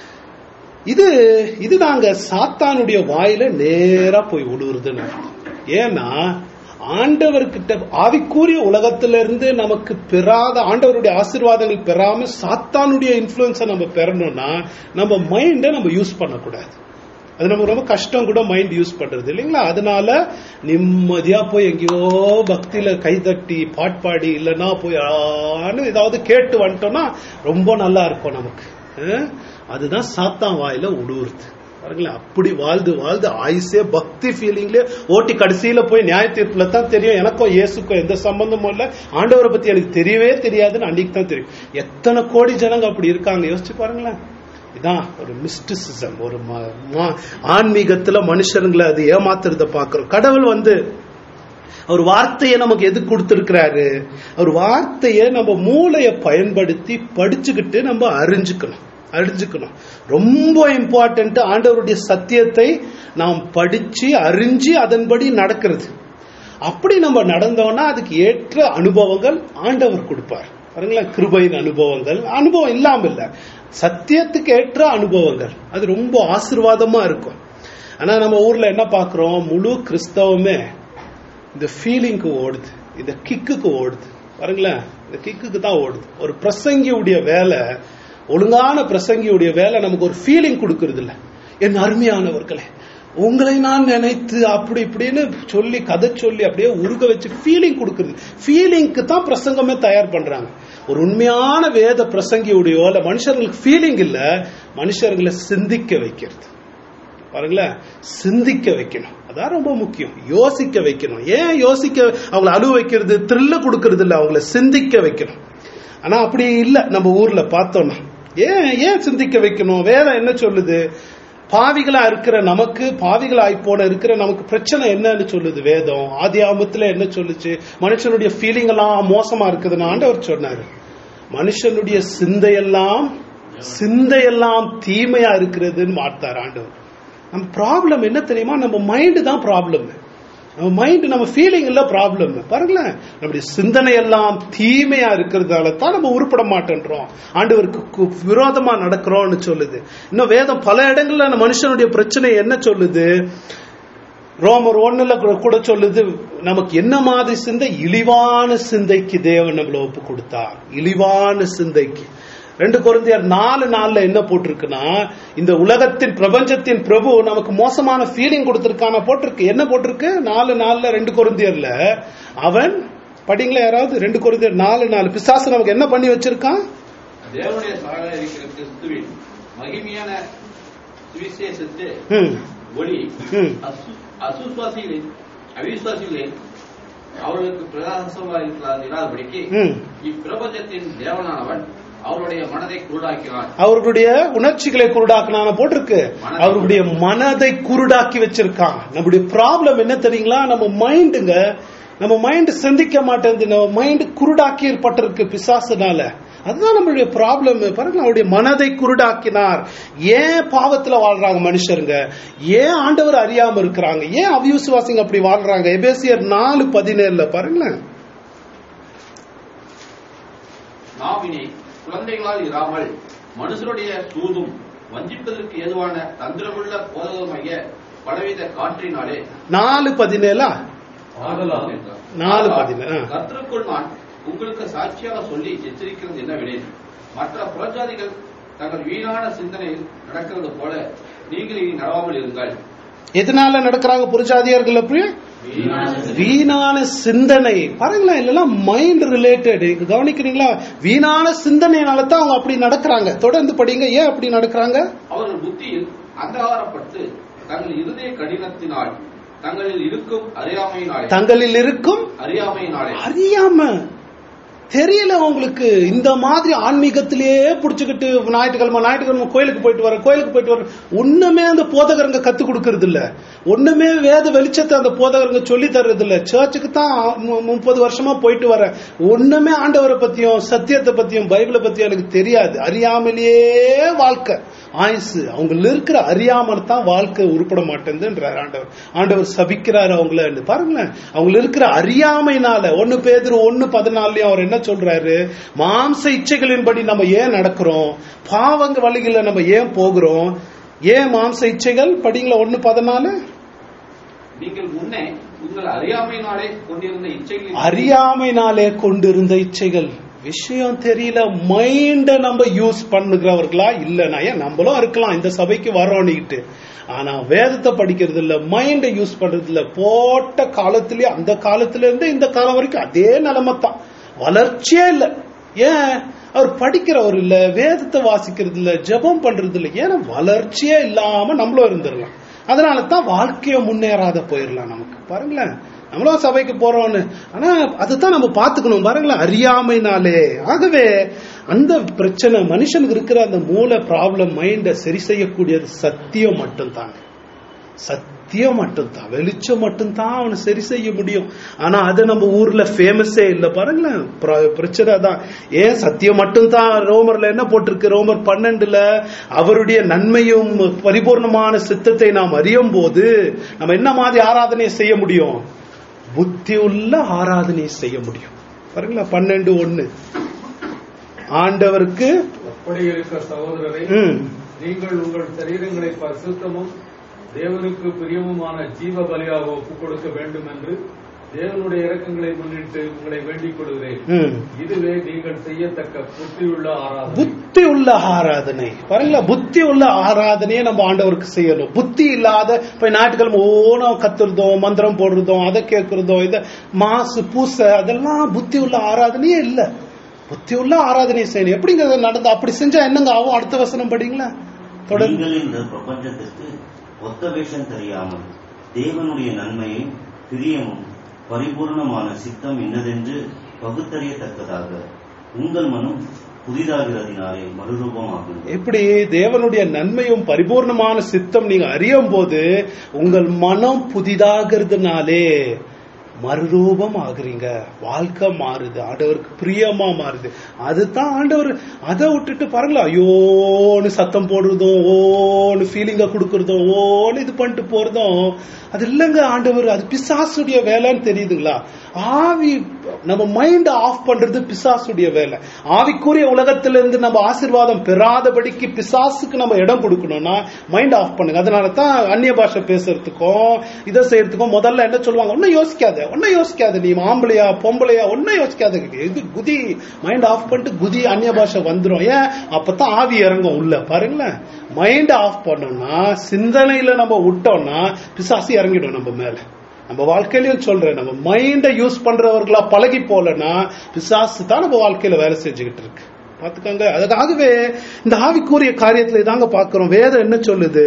இது இது நாங்க சாத்தானுடைய வாயில நேரா போய் விழுவுறதுன்னு அர்த்தம். ஏன்னா ஆண்டவர்கிட்ட ஆவிக்கூறிய உலகத்துல இருந்து நமக்கு பெறாத ஆண்டவருடைய ஆசீர்வாதங்கள் பெறாம சாத்தானுடைய இன்ஃபுளுன்ஸை நம்ம பெறணும்னா நம்ம மைண்டை நம்ம யூஸ் பண்ணக்கூடாது அது நம்ம ரொம்ப கஷ்டம் கூட மைண்ட் யூஸ் பண்றது இல்லைங்களா அதனால நிம்மதியா போய் எங்கேயோ பக்தியில கைதட்டி பாட்பாடி இல்லைன்னா போய் ஆன்னு ஏதாவது கேட்டு வந்துட்டோம்னா ரொம்ப நல்லா இருக்கும் நமக்கு அஹ்? அதுதான் சாத்தான் வாயில உடுவுறது பாருங்களேன் அப்படி வாழ்ந்து வாழ்ந்து ஆயுசே பக்தி ஃபீலிங்ல ஓட்டி கடைசியில போய் நியாய தீர்ப்புல தான் தெரியும் எனக்கும் இயேசுக்கும் எந்த சம்பந்தமும் இல்ல ஆண்டவரை பத்தி எனக்கு தெரியவே தெரியாதுன்னு அன்னைக்கு தான் தெரியும் எத்தனை கோடி ஜனங்க அப்படி இருக்காங்க யோசிச்சு பாருங்களேன் இதான் ஒரு மிஸ்டிசிசம் ஒரு ம- ம- ஆன்மீகத்துல மனுஷருங்களை அது ஏமாத்துறத பாக்குறோம் கடவுள் வந்து அவர் வார்த்தையை நமக்கு எது கொடுத்திருக்கிறாரு அவர் வார்த்தையை நம்ம மூளையை பயன்படுத்தி படிச்சுக்கிட்டு நம்ம அறிஞ்சுக்கணும் அறிஞ்சுக்கணும் ரொம்ப இம்பார்ட்டன்ட் ஆண்டவருடைய சத்தியத்தை நாம் படிச்சு அறிஞ்சு அதன்படி நடக்கிறது அப்படி நம்ம நடந்தோம்னா அதுக்கு ஏற்ற அனுபவங்கள் ஆண்டவர் கொடுப்பார் பாருங்களேன் கிருபையின் அனுபவங்கள் அனுபவம் இல்லாம இல்ல சத்தியத்துக்கு ஏற்ற அனுபவங்கள் அது ரொம்ப ஆசீர்வாதமா இருக்கும் ஆனா நம்ம ஊர்ல என்ன பாக்குறோம் முழு கிறிஸ்தவமே இந்த ஃபீலிங்க்கு ஓடுது இந்த கிக்குக்கு ஓடுது பாருங்களேன் இந்த கிக்குக்கு தான் ஓடுது ஒரு பிரசங்கியுடைய வேலை ஒழுங்கான பிரசங்கியுடைய வேலை நமக்கு ஒரு ஃபீலிங் கொடுக்கறது இல்ல என் அருமையானவர்களே உங்களை நான் நினைத்து அப்படி இப்படின்னு சொல்லி கதை சொல்லி அப்படியே உருக வச்சு ஃபீலிங் கொடுக்கறது ஃபீலிங்க்கு தான் பிரசங்கமே தயார் பண்றாங்க ஒரு உண்மையான வேத பிரசங்கியுடைய இல்ல மனுஷர்களுக்கு ஃபீலிங் இல்ல மனுஷர்களை சிந்திக்க வைக்கிறது பாருங்களேன் சிந்திக்க வைக்கணும் அதான் ரொம்ப முக்கியம் யோசிக்க வைக்கணும் ஏன் யோசிக்க அவங்கள அழுவ வைக்கிறது த்ரில்ல கொடுக்கறது இல்ல அவங்கள சிந்திக்க வைக்கணும் ஆனா அப்படி இல்ல நம்ம ஊர்ல பார்த்தோம்னா ஏன் ஏன் சிந்திக்க வைக்கணும் வேதம் என்ன சொல்லுது பாவிகளா இருக்கிற நமக்கு பாவிகளாய் போன இருக்கிற நமக்கு பிரச்சனை என்னன்னு சொல்லுது வேதம் ஆதி ஆமத்துல என்ன சொல்லுச்சு மனுஷனுடைய ஃபீலிங் எல்லாம் மோசமா இருக்குதுன்னு ஆண்டவர் சொன்னாரு மனுஷனுடைய சிந்தையெல்லாம் சிந்தையெல்லாம் தீமையா இருக்கிறதுன்னு மாட்டார் ஆண்டவர் நம்ம ப்ராப்ளம் என்ன தெரியுமா நம்ம மைண்டு தான் ப்ராப்ளம் நம்ம மைண்ட் நம்ம ஃபீலிங் இல்ல ப்ராப்ளம் பாருங்களேன் நம்முடைய சிந்தனை எல்லாம் தீமையா இருக்கிறதால தான் நம்ம உருப்பட மாட்டேன்றோம் ஆண்டவருக்கு கு- விரோதமா நடக்கிறோம்னு சொல்லுது இன்னும் வேதம் பல இடங்கள்ல நம்ம மனுஷனுடைய பிரச்சனை என்ன சொல்லுது ரோமர் ஒண்ணுல கூட- கூட சொல்லுது நமக்கு என்ன மாதிரி சிந்தை இழிவான சிந்தைக்கு தேவன் நம்மள ஒப்பு கொடுத்தார் இழிவான சிந்தைக்கு ரெண்டு குழந்தையர் நாலு நாள்ல என்ன போட்டிருக்குன்னா இந்த உலகத்தின் பிரபஞ்சத்தின் பிரபு நமக்கு மோசமான ஃபீலிங் கொடுத்திருக்கான போட்டிருக்கு என்ன போட்டிருக்கு நாலு நாள்ல ரெண்டு குழந்தையர்ல அவன் படிங்களா யாராவது ரெண்டு குழந்தையர் நாலு நாலு பிசாசு நமக்கு என்ன பண்ணி வச்சிருக்கான் தேவனுடைய சாக இருக்கிற கிறிஸ்துவின் மகிமையான சுவிசேஷத்து ம், ஒளி ம். அசு- அசுசுவாசிகளே அவிசுவாசிகளே அவர்களுக்கு பிரகாசமாக இருக்கிறார் இராதபடிக்கு ம். இப்பிரபஞ்சத்தின் தேவனானவன் அவருடைய மனதை குருடாக்கினான் அவர்களுடைய உணர்ச்சிகளை குருடாக்கினான போட்டிருக்கு அவர்களுடைய மனதை குருடாக்கி வச்சிருக்கான் நம்முடைய ப்ராப்ளம் என்ன தெரியுங்களா நம்ம மைண்டுங்க நம்ம மைண்ட் சிந்திக்க மாட்டேங்குது நம்ம மைண்ட் குருடாக்கி ஏற்பட்டிருக்கு பிசாசுனால அதுதான் நம்மளுடைய ப்ராப்ளம் பாருங்க அவருடைய மனதை குருடாக்கினார் ஏன் பாவத்துல வாழ்றாங்க மனுஷருங்க ஏன் ஆண்டவர் அறியாம இருக்கிறாங்க ஏன் அவிசுவாசிங்க அப்படி வாழ்றாங்க எபேசியர் நாலு பதினேழுல பாருங்களேன் நாம் இனி குழந்தைகளால் இராமல் மனுஷருடைய சூதும் வஞ்சிப்பதற்கு ஏதுவான தந்திரமுள்ள போதகமாகிய பலவித காற்றினாலே நாலு பதினேழா நாலு பதினேழு, ஆ. கர்த்தருக்குள் நான் உங்களுக்கு சாட்சியாக சொல்லி எச்சரிக்கிறது என்னவெனில் மற்ற புறஜாதிகள் தங்கள் வீணான சிந்தனையில் நடக்கிறது போல நீங்கள் இனி நடவாமல் இருங்கள் எதனால நடக்கிறாங்க புரஜாதியார்கள் அப்படி வீணான சிந்தனை பாருங்களேன் இல்லலாம் மைண்ட் ரிலேட்டட் கவனிக்கிறீங்களா வீணான சிந்தனையினால தான் அவங்க அப்படி நடக்கிறாங்க தொடர்ந்து படிங்க ஏன் அப்படி நடக்கிறாங்க அவர்கள் புத்தியில் அந்தகாரப்பட்டு தங்கள் இருதய கடினத்தினால் தங்களில் இருக்கும் அறியாமையினாலே தங்களில் இருக்கும் அறியாமையினாலே அறியாம தெரியல அவங்களுக்கு இந்த மாதிரி ஆன்மீகத்திலேயே புடிச்சுக்கிட்டு ஞாயிற்றுக்கிழமை ஞாயிற்றுக்கிழமை கோயிலுக்கு போயிட்டு வர கோயிலுக்கு போயிட்டு வர ஒண்ணுமே அந்த போதகருங்க கத்து கொடுக்கறது இல்ல ஒண்ணுமே வேத வெளிச்சத்தை அந்த போதகருங்க சொல்லி தர்றது இல்ல சர்ச்சுக்கு தான் மு- முப்பது வருஷமா போயிட்டு வரேன் ஒண்ணுமே ஆண்டவரை பத்தியும் சத்தியத்தை பத்தியும் பைபிளை பத்தியும் எனக்கு தெரியாது அறியாமலேயே வாழ்க்கை ஆயுசு அவங்கள இருக்கிற அறியாமல் தான் வாழ்க்கை உருப்பட மாட்டேங்குதுன்றார் ஆண்டவர் ஆண்டவர் சபிக்கிறார் அவங்கள பாருங்களேன் அவங்கள இருக்கிற அறியாமைனால ஒன்னு பேதர் ஒன்னு பதினாலையும் அவர் என்ன சொல்றாரு மாம்ச இச்சைகளின்படி நம்ம ஏன் நடக்கிறோம் பாவங்க வழிகளில் நம்ம ஏன் போகிறோம் ஏன் மாம்ச இச்சைகள் படிங்களா ஒன்னு பதினாலு நீங்கள் முன்னே உங்கள் அறியாமையினாலே கொண்டிருந்த இச்சைகளின் அறியாமைனாலே கொண்டிருந்த இச்சைகள் விஷயம் தெரியல மைண்ட நம்ம யூஸ் பண்ணுகிறவர்களா இல்லைனா ஏன் நம்மளும் இருக்கலாம் இந்த சபைக்கு வரோன்னுக்கிட்டு ஆனா வேதத்தை படிக்கிறது இல்ல மைண்டை யூஸ் பண்றது இல்ல போட்ட காலத்திலேயே அந்த காலத்துல இருந்து இந்த காலம் வரைக்கும் அதே நிலைமை தான் வளர்ச்சியே இல்ல ஏன் அவர் படிக்கிறவர் இல்ல வேதத்தை வாசிக்கிறது இல்ல ஜெபம் பண்றது இல்ல ஏன்னா வளர்ச்சியே இல்லாம நம்மளும் இருந்துடலாம் அதனால தான் வாழ்க்கைய முன்னேறாத போயிடலாம் நமக்கு பாருங்களேன் நம்மளும் சபைக்கு போறோம்னு ஆனா அதுதான் நம்ம பாத்துக்கணும் பாருங்களேன் அறியாமைனாலே ஆகவே அந்த பிரச்சனை மனுஷனுக்கு இருக்கிற அந்த மூல ப்ராப்ளம் மைண்ட சரி செய்யக்கூடியது சத்தியம் மட்டும்தான் சத்தியம் மட்டும்தான் வெளிச்சம் மட்டும்தான் அவனை சரி செய்ய முடியும் ஆனா அது நம்ம ஊர்ல ஃபேமஸே இல்ல பாருங்களேன் பிர- பிரச்சனை தான் ஏன் சத்தியம் மட்டும்தான் ரோமர்ல என்ன போட்டிருக்கு ரோமர் பன்னெண்டுல அவருடைய நன்மையும் பரிபூர்ணமான சித்தத்தை நாம் அறியும் போது நம்ம என்ன மாதிரி ஆராதனை செய்ய முடியும் புத்தி உள்ள ஆராதனை செய்ய முடியும் பாருங்களா பன்னெண்டு ஒண்ணு ஆண்டவருக்கு அப்படி இருக்க சகோதரரை ம், நீங்கள் உங்கள் சரீரங்களை பரிசுத்தமும் தேவனுக்கு பிரியமுமான ஜீவ பலியாக ஒப்புக் கொடுக்க வேண்டும் என்று தேவனுடைய இரக்கங்களை முன்னிட்டு உங்களை வேண்டிக் கொள்கிறேன் ம். இதுவே நீங்கள் செய்யத்தக்க புத்தியுள்ள ஆராதனை புத்தி உள்ள ஆராதனை பாருங்களா புத்தி உள்ள ஆராதனையை நம்ம ஆண்டவருக்கு செய்யணும் புத்தி இல்லாத இப்ப ஞாயிற்றுக்கிழமை ஓனம் கத்துறதும் மந்திரம் போடுறதும் அதை கேட்கறதும் இத மாசு பூசை அதெல்லாம் புத்தி உள்ள ஆராதனையே இல்ல புத்தி உள்ள ஆராதனை செய்யணும் எப்படிங்க அது நடந்து அப்படி செஞ்சா என்னங்க ஆகும் அடுத்த வசனம் படிங்களா தொடர்ந்து நீங்கள் இந்த பிரபஞ்சத்திற்கு ஒத்த வேஷம் தெரியாமல் தேவனுடைய நன்மையும் பிரியமும் பரிபூர்ணமான சித்தம் இன்னதென்று பகுத்தறியத்தக்கதாக உங்கள் மனம் புதிதாகிறதினாலே மறுரூபமாகும் எப்படி தேவனுடைய நன்மையும் பரிபூர்ணமான சித்தம் நீங்க அறியும் போது உங்கள் மனம் புதிதாகிறதுனாலே மறுரூபம் ஆகுறீங்க வாழ்க்கை மாறுது ஆண்டவருக்கு பிரியமா மாறுது அதுதான் ஆண்டவர் அதை விட்டுட்டு பாருங்களா ஐயோன்னு சத்தம் போடுறதும் ஓன்னு ஃபீலிங்க கொடுக்கறதும் ஓன்னு இது பண்ணிட்டு போறதும் அது இல்லைங்க ஆண்டவர் அது பிசாசுடைய வேலைன்னு தெரியுதுங்களா ஆவி நம்ம மைண்ட் ஆஃப் பண்றது பிசாசுடைய வேலை ஆவிக்குரிய உலகத்திலிருந்து நம்ம ஆசீர்வாதம் பெறாதபடிக்கு பிசாசுக்கு நம்ம இடம் கொடுக்கணும்னா மைண்ட் ஆஃப் பண்ணுங்க அதனால தான் அந்நிய பாஷை பேசுறதுக்கும் இதை செய்யறதுக்கும் முதல்ல என்ன சொல்லுவாங்க ஒன்னும் யோசிக்காத ஒன்னும் யோசிக்காத நீ ஆம்பளையா பொம்பளையா ஒன்னும் யோசிக்காத இது குதி மைண்ட் ஆஃப் பண்ணிட்டு குதி அந்நிய பாஷை வந்துரும் ஏன் அப்பதான் ஆவி இறங்கும் உள்ள பாருங்களேன் மைண்ட் ஆஃப் பண்ணோம்னா சிந்தனையில நம்ம விட்டோம்னா பிசாசு இறங்கிடும் நம்ம மேல நம்ம வாழ்க்கையிலயும் சொல்றேன் நம்ம மைண்டை யூஸ் பண்றவர்களா பழகி போலன்னா பிசாசு தான் நம்ம வாழ்க்கையில வேலை செஞ்சுக்கிட்டு இருக்கு பாத்துக்கோங்க அதுக்காகவே இந்த ஆவிக்குரிய காரியத்துல இதாங்க பாக்குறோம் வேதம் என்ன சொல்லுது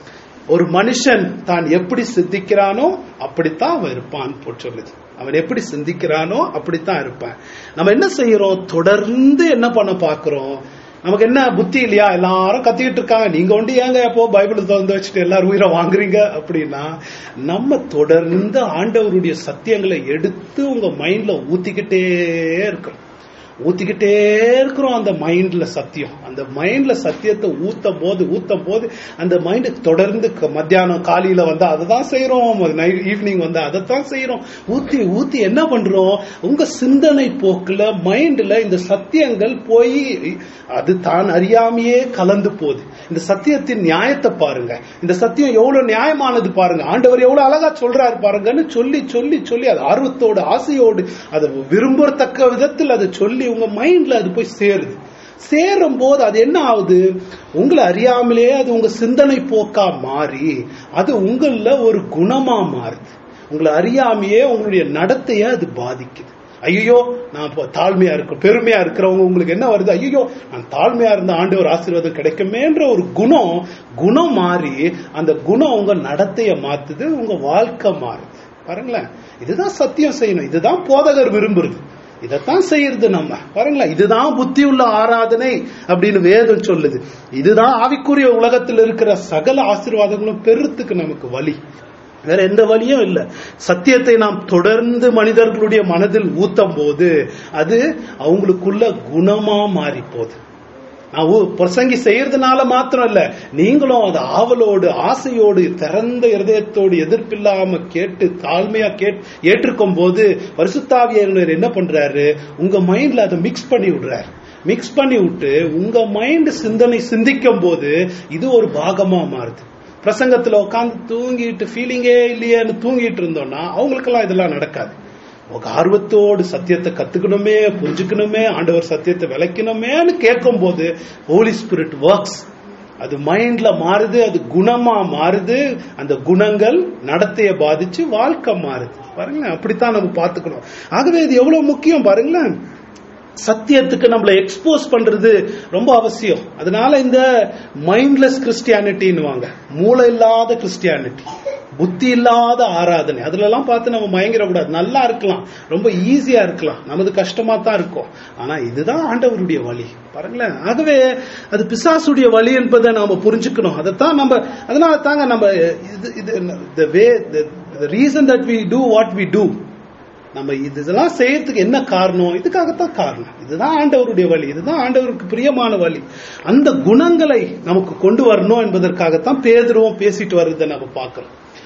ஒரு மனுஷன் தான் எப்படி சிந்திக்கிறானோ அப்படித்தான் அவன் இருப்பான் போட்டு சொல்லுது அவன் எப்படி சிந்திக்கிறானோ அப்படித்தான் இருப்பான் நம்ம என்ன செய்யறோம் தொடர்ந்து என்ன பண்ண பாக்குறோம் நமக்கு என்ன புத்தி இல்லையா எல்லாரும் கத்திக்கிட்டு இருக்காங்க நீங்க ஒண்டி ஏங்க எப்போ பைபிள் திறந்து வச்சுட்டு எல்லாரும் உயிரை வாங்குறீங்க அப்படின்னா நம்ம தொடர்ந்து ஆண்டவருடைய சத்தியங்களை எடுத்து உங்க மைண்ட்ல ஊத்திக்கிட்டே இருக்கிறோம் ஊத்திக்கிட்டே இருக்கிறோம் அந்த மைண்ட்ல சத்தியம் அந்த மைண்ட்ல சத்தியத்தை ஊத்தும் போது ஊத்தும் போது அந்த மைண்ட் தொடர்ந்து க- மத்தியானம் காலையில வந்தா அதை தான் செய்யறோம் ஈவினிங் வந்தா அதை தான் செய்யறோம் ஊத்தி ஊத்தி என்ன பண்றோம் உங்க சிந்தனை போக்குல மைண்ட்ல இந்த சத்தியங்கள் போய் அது தான் அறியாமையே கலந்து போகுது இந்த சத்தியத்தின் நியாயத்தை பாருங்க இந்த சத்தியம் எவ்வளவு நியாயமானது பாருங்க ஆண்டவர் எவ்வளவு அழகா சொல்றாரு பாருங்கன்னு சொல்லி சொல்லி சொல்லி அது ஆர்வத்தோடு ஆசையோடு அதை விரும்பத்தக்க விதத்தில் அதை சொல்லி உங்க மைண்ட்ல அது போய் சேருது சேரும் போது அது என்ன ஆகுது உங்களை அறியாமலே அது உங்க சிந்தனை போக்கா மாறி அது உங்கள ஒரு குணமா மாறுது உங்களை அறியாமையே உங்களுடைய நடத்தைய அது பாதிக்குது ஐயோ நான் இப்போ தாழ்மையா இருக்கும் பெருமையா இருக்கிறவங்க உங்களுக்கு என்ன வருது ஐயோ நான் தாழ்மையா இருந்த ஆண்டவர் ஆசீர்வாதம் கிடைக்குமேன்ற ஒரு குணம் குணம் மாறி அந்த குணம் உங்க நடத்தைய மாத்துது உங்க வாழ்க்கை மாறுது பாருங்களேன் இதுதான் சத்தியம் செய்யணும் இதுதான் போதகர் விரும்புறது இதைத்தான் செய்யறது நம்ம பாருங்களேன் இதுதான் புத்தி உள்ள ஆராதனை அப்படின்னு வேதம் சொல்லுது இதுதான் ஆவிக்குரிய உலகத்தில் இருக்கிற சகல ஆசீர்வாதங்களும் பெருத்துக்கு நமக்கு வழி வேற எந்த வழியும் இல்ல சத்தியத்தை நாம் தொடர்ந்து மனிதர்களுடைய மனதில் ஊத்தும் போது அது அவங்களுக்குள்ள குணமா மாறி போகுது நான் ஊ- பிரசங்கி செய்யறதுனால மாத்திரம் இல்ல நீங்களும் அது ஆவலோடு ஆசையோடு திறந்த இருதயத்தோடு எதிர்ப்பில்லாம கேட்டு தாழ்மையா கேட் ஏற்றுக்கும் போது பரிசுத்தாவியர் என்ன பண்றாரு உங்க மைண்ட்ல அதை மிக்ஸ் பண்ணி விடுறாரு மிக்ஸ் பண்ணி விட்டு உங்க மைண்ட் சிந்தனை சிந்திக்கும் போது இது ஒரு பாகமா மாறுது பிரசங்கத்துல உட்காந்து தூங்கிட்டு ஃபீலிங்கே இல்லையேன்னு தூங்கிட்டு இருந்தோம்னா அவங்களுக்கெல்லாம் இதெல்லாம் நடக்காது உங்க ஆர்வத்தோடு சத்தியத்தை கத்துக்கணுமே புரிஞ்சுக்கணுமே ஆண்டவர் சத்தியத்தை விளக்கணுமேன்னு கேட்கும் போது ஹோலி ஸ்பிரிட் ஒர்க்ஸ் அது மைண்ட்ல மாறுது அது குணமா மாறுது அந்த குணங்கள் நடத்தைய பாதிச்சு வாழ்க்கை மாறுது பாருங்களேன் அப்படித்தான் நம்ம பார்த்துக்கணும் ஆகவே இது எவ்வளவு முக்கியம் பாருங்களேன் சத்தியத்துக்கு நம்மளை எக்ஸ்போஸ் பண்றது ரொம்ப அவசியம் அதனால இந்த மைண்ட்லெஸ் கிறிஸ்டியானிட்டின்னு மூளை இல்லாத கிறிஸ்டியானிட்டி புத்தி இல்லாத ஆராதனை அதுல எல்லாம் பார்த்து நம்ம மயங்கிடக்கூடாது நல்லா இருக்கலாம் ரொம்ப ஈஸியா இருக்கலாம் நமது கஷ்டமா தான் இருக்கும் ஆனா இதுதான் ஆண்டவருடைய வழி பாருங்களேன் ஆகவே அது பிசாசுடைய வழி என்பதை நாம புரிஞ்சுக்கணும் அதைத்தான் நம்ம அதனால தாங்க நம்ம இது இது the way the the reason that we do what we do நம்ம இது இதெல்லாம் செய்யறதுக்கு என்ன காரணம் இதுக்காகத்தான் காரணம் இதுதான் ஆண்டவருடைய வழி இதுதான் ஆண்டவருக்கு பிரியமான வழி அந்த குணங்களை நமக்கு கொண்டு வரணும் என்பதற்காகத்தான் பேதுருவும் பேசிட்டு வர்றதை நம்ம பார்க்கிறோம்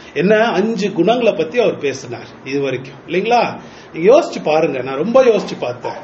என்ன அஞ்சு குணங்களை பத்தி அவர் பேசினார் இது வரைக்கும் இல்லைங்களா நீங்க யோசிச்சு பாருங்க நான் ரொம்ப யோசிச்சு பார்த்தேன்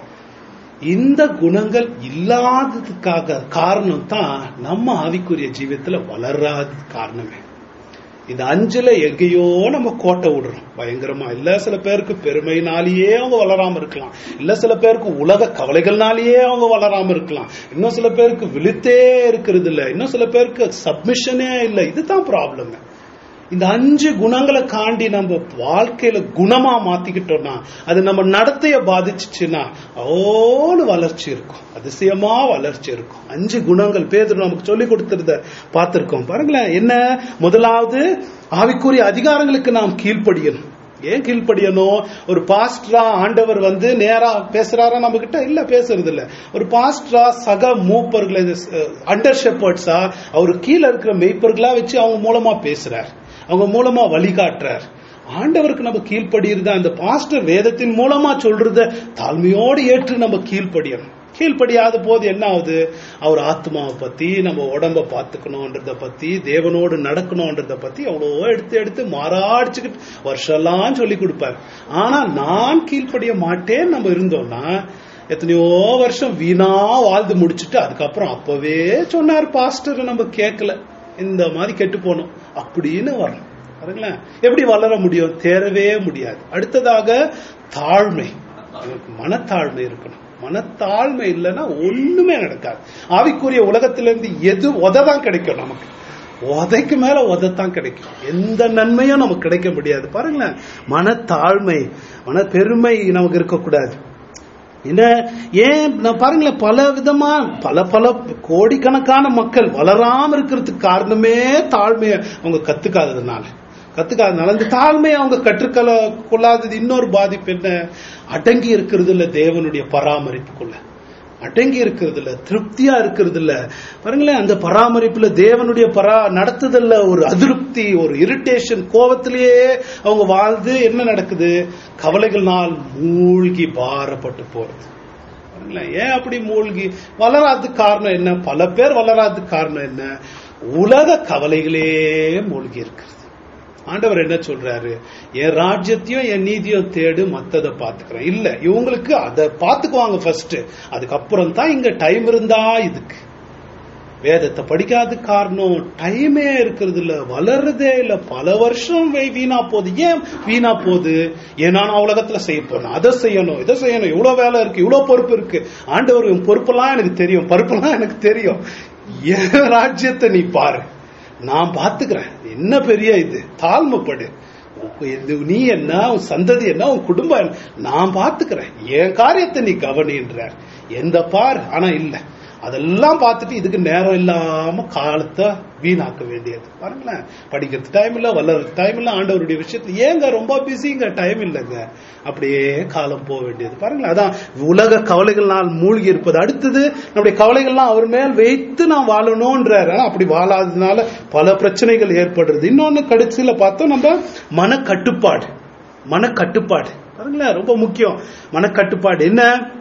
இந்த குணங்கள் இல்லாததுக்காக காரணம் தான் நம்ம ஆவிக்குரிய ஜீவியத்துல வளராத காரணமே இந்த அஞ்சுல எங்கேயோ நம்ம கோட்டை விடுறோம் பயங்கரமா இல்ல சில பேருக்கு பெருமைனாலேயே அவங்க வளராம இருக்கலாம் இல்ல சில பேருக்கு உலக கவலைகள்னாலேயே அவங்க வளராம இருக்கலாம் இன்னும் சில பேருக்கு விழுத்தே இருக்கிறது இல்ல இன்னும் சில பேருக்கு சப்மிஷனே இல்ல இதுதான் ப்ராப்ளம் இந்த அஞ்சு குணங்களை காண்டி நம்ம வாழ்க்கையில குணமா மாத்திக்கிட்டோம்னா அது நம்ம நடத்தைய பாதிச்சுச்சுன்னா அவ்வளோ வளர்ச்சி இருக்கும் அதிசயமா வளர்ச்சி இருக்கும் அஞ்சு குணங்கள் பேதர் நமக்கு சொல்லி கொடுத்திருந்த பார்த்திருக்கோம் பாருங்களேன் என்ன முதலாவது ஆவிக்குரிய அதிகாரங்களுக்கு நாம் கீழ்ப்படியணும் ஏன் கீழ்ப்படியணும் ஒரு பாஸ்டரா ஆண்டவர் வந்து நேரா பேசுறாரா நம்ம கிட்ட இல்ல பேசுறது இல்ல ஒரு பாஸ்டரா சக மூப்பர்களை அண்டர் ஷெப்பர்ட்ஸா அவரு கீழே இருக்கிற மெய்ப்பர்களா வச்சு அவங்க மூலமா பேசுறார் அவங்க மூலமா வழிகாட்டுறார் ஆண்டவருக்கு நம்ம கீழ்ப்படியிருந்தா அந்த பாஸ்டர் வேதத்தின் மூலமா சொல்றத தாழ்மையோடு ஏற்று நம்ம கீழ்ப்படியணும் கீழ்ப்படியாத போது என்ன ஆகுது அவர் ஆத்மாவை பத்தி நம்ம உடம்ப பார்த்துக்கணும்ன்றத பத்தி தேவனோடு நடக்கணும்ன்றத பத்தி அவ்வளோ எடுத்து எடுத்து மாறாடிச்சுக்கிட்டு வருஷம்லாம் சொல்லி கொடுப்பாரு ஆனா நான் கீழ்ப்படிய மாட்டேன்னு நம்ம இருந்தோம்னா எத்தனையோ வருஷம் வீணா வாழ்ந்து முடிச்சுட்டு அதுக்கப்புறம் அப்பவே சொன்னார் பாஸ்டர் நம்ம கேட்கல இந்த மாதிரி கெட்டு போனோம் அப்படின்னு வரணும் பாருங்களேன் எப்படி வளர முடியும் தேரவே முடியாது அடுத்ததாக தாழ்மை நமக்கு மனத்தாழ்மை இருக்கணும் மனத்தாழ்மை இல்லைன்னா ஒண்ணுமே நடக்காது ஆவிக்குரிய உலகத்திலிருந்து எது உததான் கிடைக்கும் நமக்கு உதைக்கு மேல உதத்தான் கிடைக்கும் எந்த நன்மையும் நமக்கு கிடைக்க முடியாது பாருங்களேன் மனத்தாழ்மை மன பெருமை நமக்கு இருக்கக்கூடாது என்ன ஏன் நான் பாருங்களேன் பல விதமா பல பல கோடிக்கணக்கான மக்கள் வளராம இருக்கிறதுக்கு காரணமே தாழ்மையை அவங்க கத்துக்காததுனால கத்துக்காதனால அந்த தாழ்மையை அவங்க கற்றுக்கொள்ள கொள்ளாதது இன்னொரு பாதிப்பு என்ன அடங்கி இருக்கிறது இல்ல தேவனுடைய பராமரிப்புக்குள்ள அடங்கி இருக்கிறது இல்ல திருப்தியா இருக்கிறது இல்ல பாருங்களேன் அந்த பராமரிப்புல தேவனுடைய பரா நடத்துதல்ல ஒரு அதிருப்தி ஒரு இரிட்டேஷன் கோபத்திலேயே அவங்க வாழ்ந்து என்ன நடக்குது கவலைகள்னால் மூழ்கி பாரப்பட்டு போறது பாருங்களேன் ஏன் அப்படி மூழ்கி வளராததுக்கு காரணம் என்ன பல பேர் வளராததுக்கு காரணம் என்ன உலக கவலைகளே மூழ்கி இருக்கிறது ஆண்டவர் என்ன சொல்றாரு என் ராஜ்யத்தையும் என் நீதியும் தேடு மத்ததை பாத்துக்கிறேன் இல்ல இவங்களுக்கு அதை பாத்துக்குவாங்க ஃபர்ஸ்ட் அதுக்கப்புறம் தான் இங்க டைம் இருந்தா இதுக்கு வேதத்தை படிக்காத காரணம் டைமே இருக்கிறது இல்ல வளர்றதே இல்ல பல வருஷம் வே- வீணா போகுது ஏன் வீணா போகுது ஏன்னா நான் உலகத்துல செய்ய போறேன் அதை செய்யணும் இதை செய்யணும் இவ்வளவு வேலை இருக்கு இவ்வளவு பொறுப்பு இருக்கு ஆண்டவர் உன் பொறுப்பெல்லாம் எனக்கு தெரியும் பருப்பெல்லாம் எனக்கு தெரியும் என் ராஜ்யத்தை நீ பாரு நான் பாத்துக்கிறேன் என்ன பெரிய இது தாழ்மைப்படு உன் இது நீ என்ன உன் சந்ததி என்ன உன் குடும்பம் என்ன நான் பாத்துக்கிறேன் என் காரியத்தை நீ கவனின்றார் எந்த பார் ஆனா இல்ல அதெல்லாம் பார்த்துட்டு இதுக்கு நேரம் இல்லாம காலத்தை வீணாக்க வேண்டியது பாருங்களேன் படிக்கிறது டைம் இல்ல வளர்றது டைம் இல்ல ஆண்டவருடைய விஷயத்துல ஏங்க ரொம்ப பிஸிங்க டைம் இல்லைங்க அப்படியே காலம் போக வேண்டியது பாருங்களேன் அதான் உலக கவலைகள்னால் மூழ்கி இருப்பது அடுத்தது நம்முடைய கவலைகள்லாம் அவர் மேல் வைத்து நான் வாழணும்ன்றார் ஆனா அப்படி வாழாததுனால பல பிரச்சனைகள் ஏற்படுறது இன்னொன்னு கடைசியில பார்த்தோம் நம்ம மனக்கட்டுப்பாடு மனக்கட்டுப்பாடு பாருங்களேன் ரொம்ப முக்கியம் மனக்கட்டுப்பாடு என்ன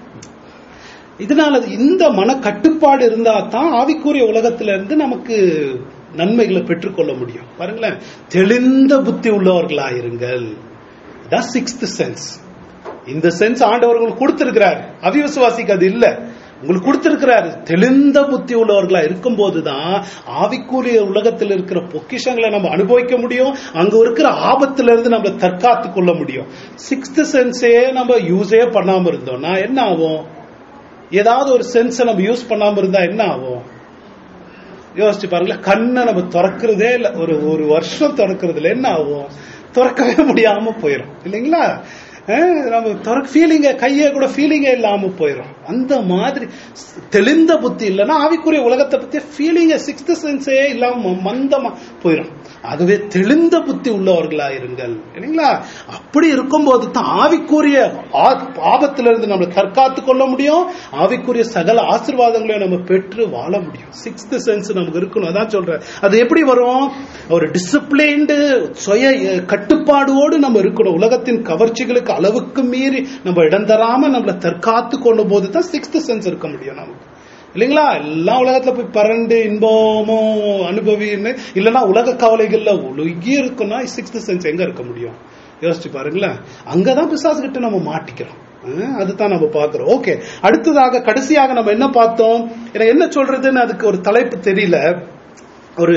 இதனால இந்த மனக்கட்டுப்பாடு இருந்தா தான் ஆவிக்குரிய உலகத்துல இருந்து நமக்கு நன்மைகளை பெற்றுக்கொள்ள முடியும் பாருங்களேன் தெளிந்த புத்தி உள்ளவர்களா இருங்கள் தான் சிக்ஸ்த் சென்ஸ் இந்த சென்ஸ் ஆண்டவர் உங்களுக்கு கொடுத்திருக்கிறார் அவிவிசுவாசிக்கு அது இல்ல உங்களுக்கு கொடுத்திருக்கிறாரு தெளிந்த புத்தி உள்ளவர்களா இருக்கும்போது தான் ஆவிக்குரிய உலகத்தில் இருக்கிற பொக்கிஷங்களை நம்ம அனுபவிக்க முடியும் அங்க இருக்கிற ஆபத்துல இருந்து நம்ம தற்காத்து கொள்ள முடியும் சிக்ஸ்த் சென்ஸே நம்ம யூஸே பண்ணாம இருந்தோம்னா என்ன ஆகும் ஏதாவது ஒரு சென்ஸை நம்ம யூஸ் பண்ணாம இருந்தா என்ன ஆகும் யோசிச்சு பாருங்களேன் கண்ணை நம்ம திறக்கிறதே இல்ல ஒரு ஒரு வருஷம் திறக்கிறதுல என்ன ஆகும் திறக்கவே முடியாம போயிடும் இல்லைங்களா அஹ் நம்ம திறக்க ஃபீலிங்க கையை கூட ஃபீலிங்கே இல்லாம போயிடும் அந்த மாதிரி தெளிந்த புத்தி இல்லைன்னா ஆவிக்குரிய உலகத்தை பத்தி ஃபீலிங்க சிக்ஸ்த் சென்ஸே இல்லாம மந்தமா போயிடும் ஆகவே தெளிந்த புத்தி உள்ளவர்களா இருங்கள் இல்லைங்களா அப்படி இருக்கும்போது தான் ஆவிக்குரிய ஆ- ஆபத்திலிருந்து நம்மளை தற்காத்து கொள்ள முடியும் ஆவிக்குரிய சகல ஆசீர்வாதங்களையும் நம்ம பெற்று வாழ முடியும் சிக்ஸ்த் சென்ஸ் நமக்கு இருக்கணும் அதான் சொல்றேன் அது எப்படி வரும் ஒரு டிசிப்ளின்டு சுய அஹ், கட்டுப்பாடோடு நம்ம இருக்கணும் உலகத்தின் கவர்ச்சிகளுக்கு அளவுக்கு மீறி நம்ம இடம் தராம நம்மளை தற்காத்து கொள்ளும் போது தான் சிக்ஸ்த் சென்ஸ் இருக்க முடியும் நமக்கு இல்லைங்களா எல்லா உலகத்துல போய் பறந்து இன்பமோ அனுபவின்னு இல்லைன்னா உலக கவலைகள்ல உலகி இருக்குன்னா சிக்ஸ்த் சென்ஸ் எங்க இருக்க முடியும் யோசிச்சு பாருங்களேன் அங்கதான் பிசாசு கிட்ட நம்ம மாட்டிக்கிறோம் அஹ் அதுதான் நம்ம பார்க்கிறோம் ஓகே அடுத்ததாக கடைசியாக நம்ம என்ன பார்த்தோம் எனக்கு என்ன சொல்றதுன்னு அதுக்கு ஒரு தலைப்பு தெரியல ஒரு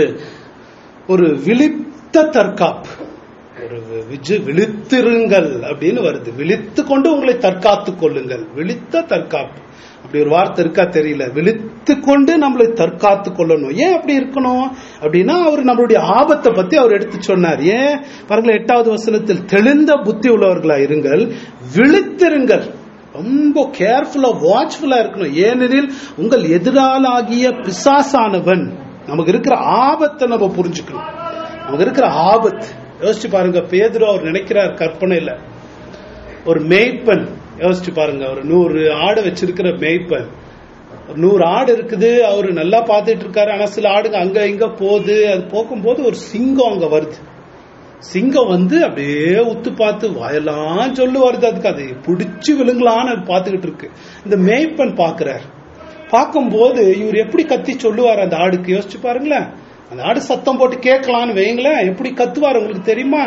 ஒரு விழித்த தற்காப்பு ஒரு விஜு விழித்திருங்கள் அப்படின்னு வருது விழித்து கொண்டு உங்களை தற்காத்துக் கொள்ளுங்கள் விழித்த தற்காப்பு அப்படி ஒரு வார்த்தை இருக்கா தெரியல விழித்து கொண்டு நம்மளை தற்காத்து கொள்ளணும் ஏன் அப்படி இருக்கணும் அப்படின்னா அவர் நம்மளுடைய ஆபத்தை பத்தி அவர் எடுத்து சொன்னார் ஏன் பாருங்களேன் எட்டாவது வசனத்தில் தெளிந்த புத்தி உள்ளவர்களா இருங்கள் விழித்திருங்கள் ரொம்ப கேர்ஃபுல்லா வாட்ச்ஃபுல்லா இருக்கணும் ஏனெனில் உங்கள் எதிராளாகிய பிசாசானவன் நமக்கு இருக்கிற ஆபத்தை நம்ம புரிஞ்சுக்கணும் நமக்கு இருக்கிற ஆபத்து யோசிச்சு பாருங்க பேதுரு அவர் நினைக்கிறார் கற்பனையில ஒரு மேய்ப்பன் யோசிச்சு பாருங்க ஒரு நூறு ஆடு வச்சிருக்கிற மேய்ப்பன் ஒரு நூறு ஆடு இருக்குது அவரு நல்லா பார்த்துட்டு இருக்காரு ஆனா சில ஆடுங்க அங்க இங்க போகுது அது போகும்போது ஒரு சிங்கம் அங்க வருது சிங்கம் வந்து அப்படியே உத்து பார்த்து வாயெல்லாம் சொல்லு வருது அதுக்கு அதை பிடிச்சு விழுங்கலான்னு அது பார்த்துக்கிட்டு இருக்கு இந்த மேய்ப்பன் பாக்குறார் பார்க்கும்போது இவர் எப்படி கத்தி சொல்லுவார் அந்த ஆடுக்கு யோசிச்சு பாருங்களேன் அந்த ஆடு சத்தம் போட்டு கேட்கலான்னு வைங்களேன் எப்படி கத்துவார் உங்களுக்கு தெரியுமா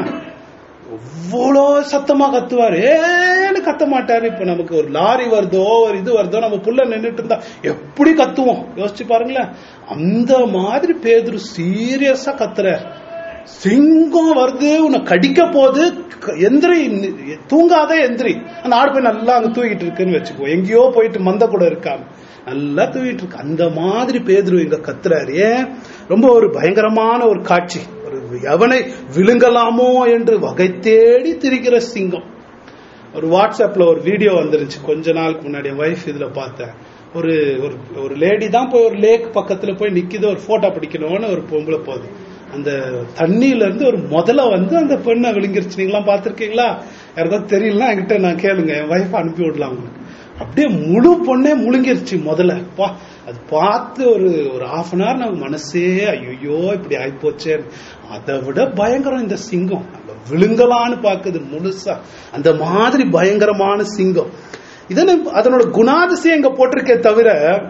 எவ்வளோ சத்தமா கத்துவார் ஏன்னு கத்த மாட்டாரு இப்ப நமக்கு ஒரு லாரி வருதோ ஒரு இது வருதோ நம்ம புள்ள நின்றுட்டு இருந்தா எப்படி கத்துவோம் யோசிச்சு பாருங்களேன் அந்த மாதிரி பேதுரு சீரியஸா கத்துறார் சிங்கம் வருது உன்னை கடிக்க போது க- எந்திரி தூங்காத எந்திரி அந்த ஆடு போய் நல்லா அங்க தூங்கிட்டு இருக்குன்னு வச்சுக்கோ எங்கேயோ போயிட்டு மந்த கூட இருக்காம நல்லா தூங்கிட்டு இருக்கு அந்த மாதிரி பேதுரு இங்க கத்துறாரு ஏன் ரொம்ப ஒரு பயங்கரமான ஒரு காட்சி ஒரு எவனை விழுங்கலாமோ என்று வகை தேடி திரிகிற சிங்கம் ஒரு வாட்ஸ்அப்ல ஒரு வீடியோ வந்துருச்சு கொஞ்ச நாளுக்கு முன்னாடி என் ஒய்ஃப் இதுல பார்த்தேன் ஒரு ஒரு ஒரு லேடி தான் போய் ஒரு லேக் பக்கத்துல போய் நிக்குது ஒரு போட்டோ பிடிக்கணும்னு ஒரு பொம்பளை போகுது அந்த தண்ணியில இருந்து ஒரு முதல்ல வந்து அந்த பெண்ணை விழுங்கிருச்சு நீங்களாம் பார்த்திருக்கீங்களா யாருக்காவது தெரியலனா என்கிட்ட நான் கேளுங்க என் ஒய்ஃப் அனுப்பி விடலாம் உங்களுக்கு அப்படியே முழு பொண்ணே முழுங்கிருச்சு முதல்ல பா அது பார்த்து ஒரு ஒரு ஹாஃப் அன் ஹவர் நம்ம மனசே ஐயோ இப்படி ஆயிப்போச்சே அதை விட பயங்கரம் இந்த சிங்கம் நம்ம விழுங்கலான்னு பாக்குது முழுசா அந்த மாதிரி பயங்கரமான சிங்கம் இதனை அதனோட குணாதிசயம் இங்க போட்டிருக்கே தவிர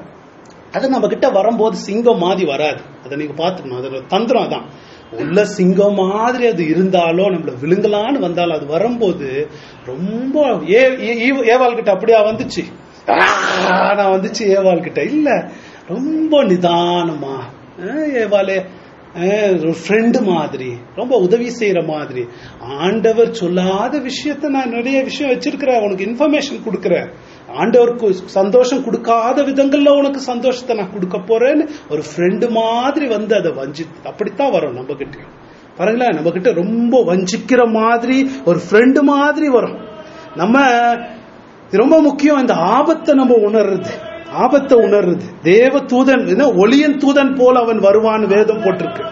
அது நம்ம கிட்ட வரும்போது சிங்கம் மாதிரி வராது அதை நீங்க பாத்துக்கணும் அதோட தந்திரம் அதான் உள்ள சிங்கம் மாதிரி அது இருந்தாலும் நம்மள விழுங்கலான்னு வந்தாலும் அது வரும்போது ரொம்ப ஏ ஏ- ஈவ- ஏவாள் கிட்ட அப்படியா வந்துச்சு ஆ, நான் வந்துச்சு ஏவாள் கிட்ட இல்ல ரொம்ப நிதானமா ஆ, ஏவாளே அஹ், ஒரு ஃப்ரெண்டு மாதிரி ரொம்ப உதவி செய்யற மாதிரி ஆண்டவர் சொல்லாத விஷயத்த நான் நிறைய விஷயம் வச்சிருக்கிறேன் உனக்கு இன்ஃபர்மேஷன் கொடுக்கிறேன் ஆண்டவருக்கு சந்தோஷம் கொடுக்காத விதங்கள்ல உனக்கு சந்தோஷத்தை நான் கொடுக்க போறேன்னு ஒரு ஃப்ரெண்டு மாதிரி வந்து அதை வஞ்சி அப்படித்தான் வரும் நம்ம கிட்ட பாருங்களேன் நம்ம கிட்ட ரொம்ப வஞ்சிக்கிற மாதிரி ஒரு ஃப்ரெண்டு மாதிரி வரும் நம்ம இது ரொம்ப முக்கியம் இந்த ஆபத்தை நம்ம உணர்றது ஆபத்தை உணர்றது தேவ தூதன் என்ன ஒளியன் தூதன் போல அவன் வருவான் வேதம் போட்டிருக்கு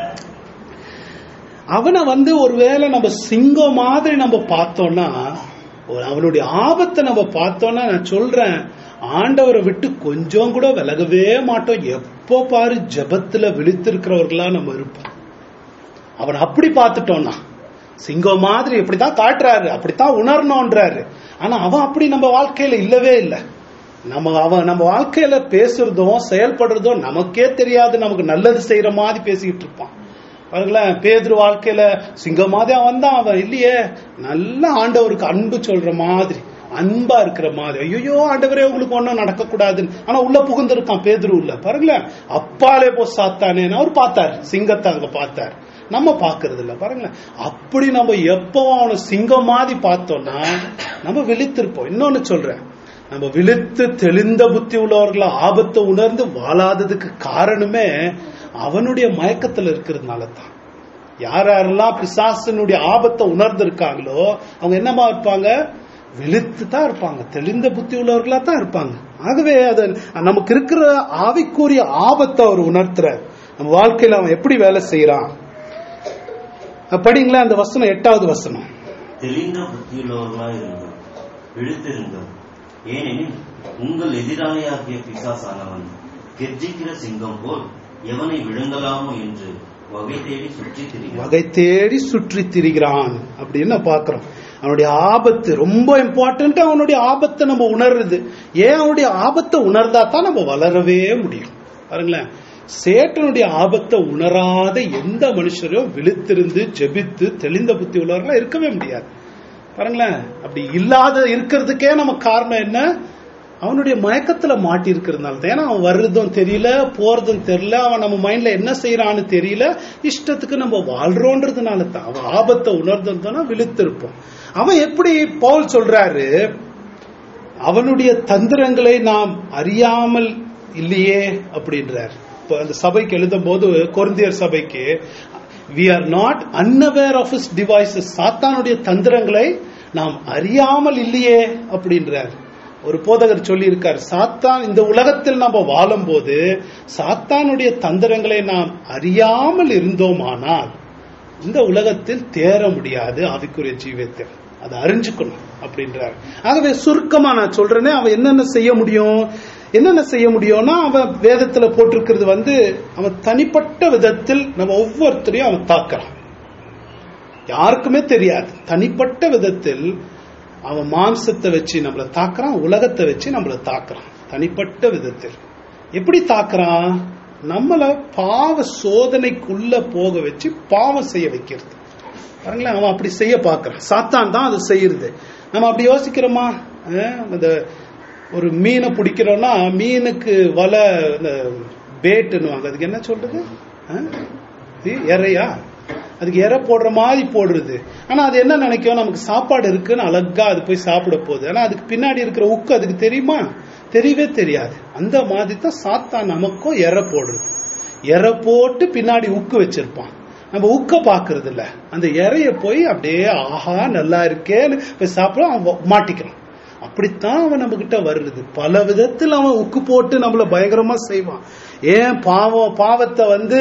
அவனை வந்து ஒருவேளை நம்ம சிங்கம் மாதிரி நம்ம பார்த்தோம்னா ஒரு அவனுடைய ஆபத்தை நம்ம பார்த்தோம்னா நான் சொல்றேன் ஆண்டவரை விட்டு கொஞ்சம் கூட விலகவே மாட்டோம் எப்போ பாரு ஜெபத்துல விழித்திருக்கிறவர்களா நம்ம இருப்போம் அவன் அப்படி பார்த்துட்டோம்னா சிங்கம் மாதிரி இப்படித்தான் காட்டுறாரு அப்படித்தான் உணரணும்ன்றாரு ஆனா அவன் அப்படி நம்ம வாழ்க்கையில இல்லவே இல்லை நம்ம அவன் நம்ம வாழ்க்கையில பேசுறதும் செயல்படுறதும் நமக்கே தெரியாது நமக்கு நல்லது செய்யற மாதிரி பேசிக்கிட்டு இருப்பான் பாருங்களேன் பேதுரு வாழ்க்கையில சிங்கம் மாதிரி அவன் தான் அவன் இல்லையே நல்ல ஆண்டவருக்கு அன்பு சொல்ற மாதிரி அன்பா இருக்கிற மாதிரி ஐயோ ஆண்டவரே உங்களுக்கு ஒண்ணும் நடக்க கூடாதுன்னு ஆனா உள்ள புகுந்திருக்கான் பேதுரு உள்ள பாருங்களேன் அப்பாலே போ சாத்தானேன்னு அவர் பார்த்தார் சிங்கத்தை அங்க பார்த்தார் நம்ம பாக்குறது இல்ல பாருங்களேன் அப்படி நம்ம எப்பவும் அவனை சிங்கம் மாதிரி பார்த்தோம்னா நம்ம விழித்திருப்போம் இன்னொன்னு சொல்றேன் நம்ம விழித்து தெளிந்த புத்தி உள்ளவர்களா ஆபத்தை உணர்ந்து வாழாததுக்கு காரணமே அவனுடைய மயக்கத்துல இருக்கிறதுனால தான் யார் யாரெல்லாம் பிசாசனுடைய ஆபத்தை உணர்ந்து இருக்காங்களோ அவங்க என்னமா இருப்பாங்க விழித்து தான் இருப்பாங்க தெளிந்த புத்தி உள்ளவர்களா தான் இருப்பாங்க ஆகவே அது நமக்கு இருக்கிற ஆவிக்குரிய ஆபத்தை அவர் உணர்த்துறார் நம்ம வாழ்க்கையில அவன் எப்படி வேலை செய்யறான் படிங்களா அந்த வசனம் எட்டாவது வசனம் தெளிந்த புத்தியுள்ளவர்களாய் இருங்கள் விழித்திருங்கள் ஏனெனில் உங்கள் எதிராளியாகிய பிசாசானவன் கெர்ச்சிக்கிற சிங்கம் போல் எவனை விழுங்கலாமோ என்று வகை தேடி சுற்றித் திரிகிறான் வகை தேடி சுற்றி திரிகிறான் அப்படின்னு பாக்குறோம் அவனுடைய ஆபத்து ரொம்ப இம்பார்ட்டன்ட் அவனுடைய ஆபத்தை நம்ம உணர்றது ஏன் அவனுடைய ஆபத்தை உணர்ந்தா தான் நம்ம வளரவே முடியும் பாருங்களேன் சேட்டனுடைய ஆபத்தை உணராத எந்த மனுஷரும் விழித்திருந்து ஜெபித்து தெளிந்த புத்தி உள்ளவர்களா இருக்கவே முடியாது பாருங்களேன் அப்படி இல்லாத இருக்கிறதுக்கே நம்ம காரணம் என்ன அவனுடைய மயக்கத்துல மாட்டி இருக்கிறதுனால தான் ஏன்னா அவன் வர்றதும் தெரியல போறதும் தெரியல அவன் நம்ம மைண்ட்ல என்ன செய்யறான்னு தெரியல இஷ்டத்துக்கு நம்ம வாழ்றோன்றதுனால தான் அவன் ஆபத்தை உணர்ந்தோம்னா விழுத்திருப்போம் அவன் எப்படி பவுல் சொல்றாரு அவனுடைய தந்திரங்களை நாம் அறியாமல் இல்லையே அப்படின்றார் இப்போ அந்த சபைக்கு எழுதும் போது கொரிந்தியர் சபைக்கு we are not unaware of his devices சாத்தானுடைய தந்திரங்களை நாம் அறியாமல் இல்லையே அப்படின்றார் ஒரு போதகர் சொல்லியிருக்கார் சாத்தான் இந்த உலகத்தில் நம்ம வாழும்போது சாத்தானுடைய தந்திரங்களை நாம் அறியாமல் இருந்தோமானால் இந்த உலகத்தில் தேர முடியாது ஆவிக்குரிய ஜீவியத்தில் அதை அறிஞ்சுக்கணும் அப்படின்றார் ஆகவே சுருக்கமா நான் சொல்றேனே அவன் என்னென்ன செய்ய முடியும் என்னென்ன செய்ய முடியும்னா அவன் வேதத்துல போட்டிருக்கிறது வந்து அவன் தனிப்பட்ட விதத்தில் நம்ம ஒவ்வொருத்தரையும் அவன் தாக்குறான் யாருக்குமே தெரியாது தனிப்பட்ட விதத்தில் அவன் மாம்சத்தை வச்சு நம்மளை தாக்குறான் உலகத்தை வச்சு நம்மளை தாக்குறான் தனிப்பட்ட விதத்தில் எப்படி தாக்குறான் நம்மள பாவ சோதனைக்குள்ள போக வச்சு பாவம் செய்ய வைக்கிறது பாருங்களேன் அவன் அப்படி செய்ய பார்க்கறான் சாத்தான் தான் அதை செய்யறது நம்ம அப்படி யோசிக்கிறோமா அஹ், அந்த ஒரு மீனை பிடிக்கிறோம்னா மீனுக்கு வலை இந்த பேட்டுன்னுவாங்க அதுக்கு என்ன சொல்றது அஹ்? இது இறையா அதுக்கு இறை போடுற மாதிரி போடுறது ஆனா அது என்ன நினைக்கும் நமக்கு சாப்பாடு இருக்குன்னு அழகா அது போய் சாப்பிட போகுது ஆனா அதுக்கு பின்னாடி இருக்கிற உக்கு அதுக்கு தெரியுமா தெரியவே தெரியாது அந்த மாதிரி தான் சாத்தான் நமக்கும் இறை போடுறது இறை போட்டு பின்னாடி உக்கு வச்சிருப்பான் நம்ம உக்க பாக்குறது இல்ல அந்த இறைய போய் அப்படியே ஆஹா நல்லா இருக்கேன்னு போய் சாப்பிட அவன் மாட்டிக்கிறான் அப்படித்தான் அவன் நம்ம கிட்ட வருது பல விதத்தில் அவன் உக்கு போட்டு நம்மள பயங்கரமா செய்வான் ஏன் பாவம் பாவத்தை வந்து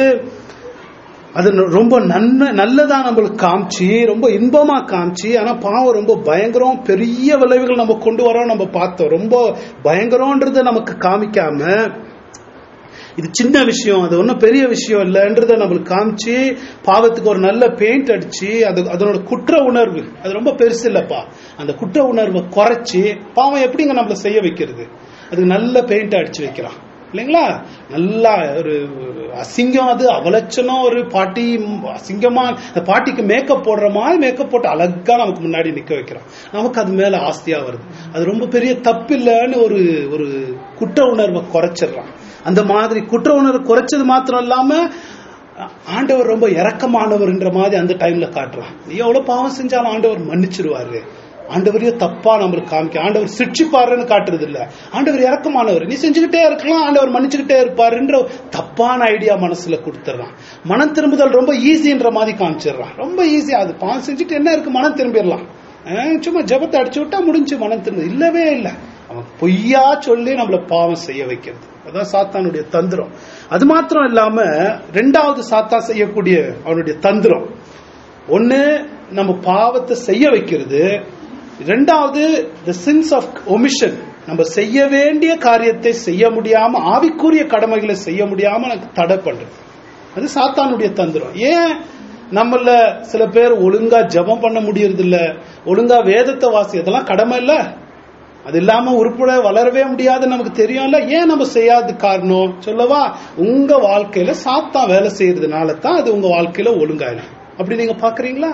அது ந- ரொம்ப நன்மை நல்லதா நம்மளுக்கு காமிச்சு ரொம்ப இன்பமா காமிச்சு ஆனா பாவம் ரொம்ப பயங்கரம் பெரிய விளைவுகள் நம்ம கொண்டு வரோம் நம்ம பார்த்தோம் ரொம்ப பயங்கரம்ன்றத நமக்கு காமிக்காம இது சின்ன விஷயம் அது ஒன்றும் பெரிய விஷயம் இல்லைன்றத நம்மளுக்கு காமிச்சு பாவத்துக்கு ஒரு நல்ல பெயிண்ட் அடிச்சு அது அதனோட குற்ற உணர்வு அது ரொம்ப பெருசு இல்லப்பா அந்த குற்ற உணர்வை குறைச்சி பாவம் எப்படிங்க நம்மள செய்ய வைக்கிறது அதுக்கு நல்ல பெயிண்ட் அடிச்சு வைக்கிறான் இல்லைங்களா நல்லா ஒரு அசிங்கம் அது அவலட்சணம் ஒரு பாட்டி ம், அசிங்கமா அந்த பாட்டிக்கு மேக்கப் போடுற மாதிரி மேக்கப் போட்டு அழகா நமக்கு முன்னாடி நிக்க வைக்கிறான் நமக்கு அது மேல ஆஸ்தியா வருது அது ரொம்ப பெரிய தப்பு இல்லைன்னு ஒரு ஒரு குற்ற உணர்வை குறைச்சிடுறான் அந்த மாதிரி குற்ற உணர்வு குறைச்சது மாத்திரம் இல்லாம ஆண்டவர் ரொம்ப இரக்கமானவர்ன்ற மாதிரி அந்த டைம்ல காட்டுறான் நீ எவ்வளவு பாவம் செஞ்சாலும் ஆண்டவர் மன்னிச்சிருவாரு ஆண்டவரையே தப்பா நம்மளுக்கு காமிக்க ஆண்டவர் சிட்சிப்பாருன்னு காட்டுறது இல்ல ஆண்டவர் இறக்கமானவர் நீ செஞ்சுக்கிட்டே இருக்கலாம் ஆண்டவர் மன்னிச்சுக்கிட்டே இருப்பாருன்ற தப்பான ஐடியா மனசுல கொடுத்துட்றான் மனம் திரும்புதல் ரொம்ப ஈஸின்ற மாதிரி காமிச்சிடுறான் ரொம்ப ஈஸி அது பாவம் செஞ்சுட்டு என்ன இருக்கு மனம் திரும்பிடலாம் அஹ் சும்மா ஜெபத்தை அடிச்சு விட்டா முடிஞ்சு மனம் திரும்ப இல்லவே இல்லை அவன் பொய்யா சொல்லி நம்மள பாவம் செய்ய வைக்கிறது அதான் சாத்தானுடைய தந்திரம் அது மாத்திரம் இல்லாம ரெண்டாவது சாத்தா செய்யக்கூடிய அவனுடைய தந்திரம் ஒண்ணு நம்ம பாவத்தை செய்ய வைக்கிறது ரெண்டாவது த சின்ஸ் ஆஃப் ஒமிஷன் நம்ம செய்ய வேண்டிய காரியத்தை செய்ய முடியாம ஆவிக்குரிய கடமைகளை செய்ய முடியாம எனக்கு தடை பண்றது அது சாத்தானுடைய தந்திரம் ஏன் நம்மள சில பேர் ஒழுங்கா ஜெபம் பண்ண முடியறது இல்ல ஒழுங்கா வேதத்தை வாசி அதெல்லாம் கடமை இல்ல அது இல்லாம உருப்பட வளரவே முடியாது நமக்கு தெரியும்ல ஏன் நம்ம செய்யாத காரணம் சொல்லவா உங்க வாழ்க்கையில சாத்தா வேலை செய்யறதுனால தான் அது உங்க வாழ்க்கையில ஒழுங்கா இல்லை அப்படி நீங்க பாக்குறீங்களா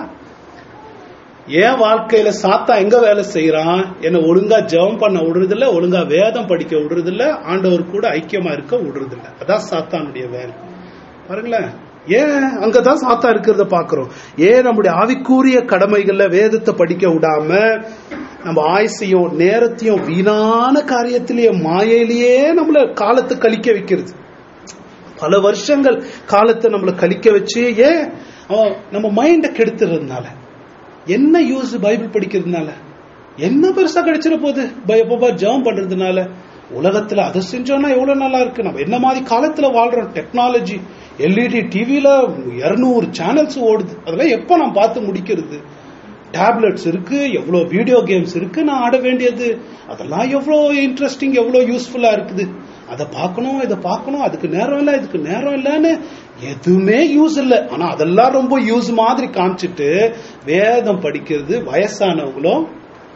ஏன் வாழ்க்கையில சாத்தா எங்க வேலை செய்யறான் என்ன ஒழுங்கா ஜெபம் பண்ண விடுறதில்ல ஒழுங்கா வேதம் படிக்க விடுறதில்ல ஆண்டவர் கூட ஐக்கியமா இருக்க விடுறதில்ல அதான் சாத்தானுடைய வேலை பாருங்களேன் ஏன் அங்கதான் சாத்தா இருக்கிறத பாக்குறோம் ஏன் நம்முடைய ஆவிக்கூறிய கடமைகள்ல வேதத்தை படிக்க விடாம நம்ம ஆயுசையும் நேரத்தையும் வீணான காரியத்திலேயே மாயையிலேயே நம்மள காலத்தை கழிக்க வைக்கிறது பல வருஷங்கள் காலத்தை நம்மள கழிக்க வச்சு ஏன் அவன் நம்ம மைண்ட கெடுத்துறதுனால என்ன யூஸ் பைபிள் படிக்கிறதுனால என்ன பெருசா கிடைச்சிட போகுது எப்பப்பா ஜெபம் பண்றதுனால உலகத்துல அதை செஞ்சோம்னா எவ்வளவு நல்லா இருக்கு நம்ம என்ன மாதிரி காலத்துல வாழ்றோம் டெக்னாலஜி எல்இடி டிவில இருநூறு சேனல்ஸ் ஓடுது அதெல்லாம் எப்ப நான் பார்த்து முடிக்கிறது டேப்லெட்ஸ் இருக்கு எவ்வளவு வீடியோ கேம்ஸ் இருக்கு நான் ஆட வேண்டியது அதெல்லாம் எவ்வளவு இன்ட்ரெஸ்டிங் எவ்வளவு யூஸ்ஃபுல்லா இருக்குது அதை பார்க்கணும் இதை பார்க்கணும் அதுக்கு நேரம் இல்லை இதுக்கு நேரம் இல்லைன்னு எதுவுமே யூஸ் இல்லை ஆனா அதெல்லாம் ரொம்ப யூஸ் மாதிரி காமிச்சிட்டு வேதம் படிக்கிறது வயசானவங்களும்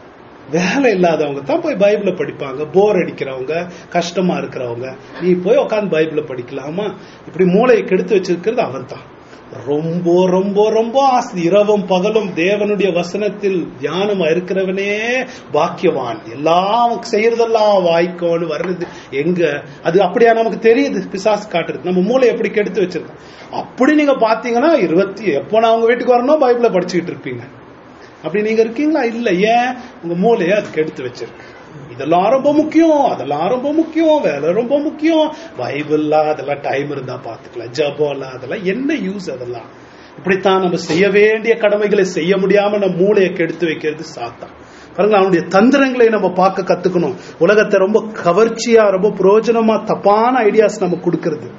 வேலை இல்லாதவங்க தான் போய் பைபிளை படிப்பாங்க போர் அடிக்கிறவங்க கஷ்டமா இருக்கிறவங்க நீ போய் உட்காந்து பைபிளை படிக்கலாமா இப்படி மூளையை கெடுத்து வச்சிருக்கிறது அவன் தான் ரொம்ப ரொம்ப ரொம்ப ஆசை இரவும் பகலும் தேவனுடைய வசனத்தில் தியானம் இருக்கிறவனே பாக்கியவான் எல்லாம் செய்யறதெல்லாம் வாய்க்கோன்னு வர்றது எங்க அது அப்படியா நமக்கு தெரியுது பிசாசு காட்டுறது நம்ம மூளை எப்படி கெடுத்து வச்சிருக்கோம் அப்படி நீங்க பாத்தீங்கன்னா இருபத்தி எப்போ நான் உங்க வீட்டுக்கு வரணும் பைபிளை படிச்சுக்கிட்டு இருப்பீங்க அப்படி நீங்க இருக்கீங்களா இல்ல ஏன் உங்க மூளையை அதுக்கு எடுத்து வச்சிருக்கு இதெல்லாம் ரொம்ப முக்கியம் அதெல்லாம் ரொம்ப முக்கியம் வேலை ரொம்ப முக்கியம் பைபிள்லாம் அதெல்லாம் டைம் இருந்தா பாத்துக்கலாம் ஜபம்லாம் அதெல்லாம் என்ன யூஸ் அதெல்லாம் இப்படித்தான் நம்ம செய்ய வேண்டிய கடமைகளை செய்ய முடியாம நம்ம மூளையை கெடுத்து வைக்கிறது சாத்தான் பாருங்க அவனுடைய தந்திரங்களை நம்ம பார்க்க கத்துக்கணும் உலகத்தை ரொம்ப கவர்ச்சியா ரொம்ப பிரயோஜனமா தப்பான ஐடியாஸ் நம்ம கொடுக்கறது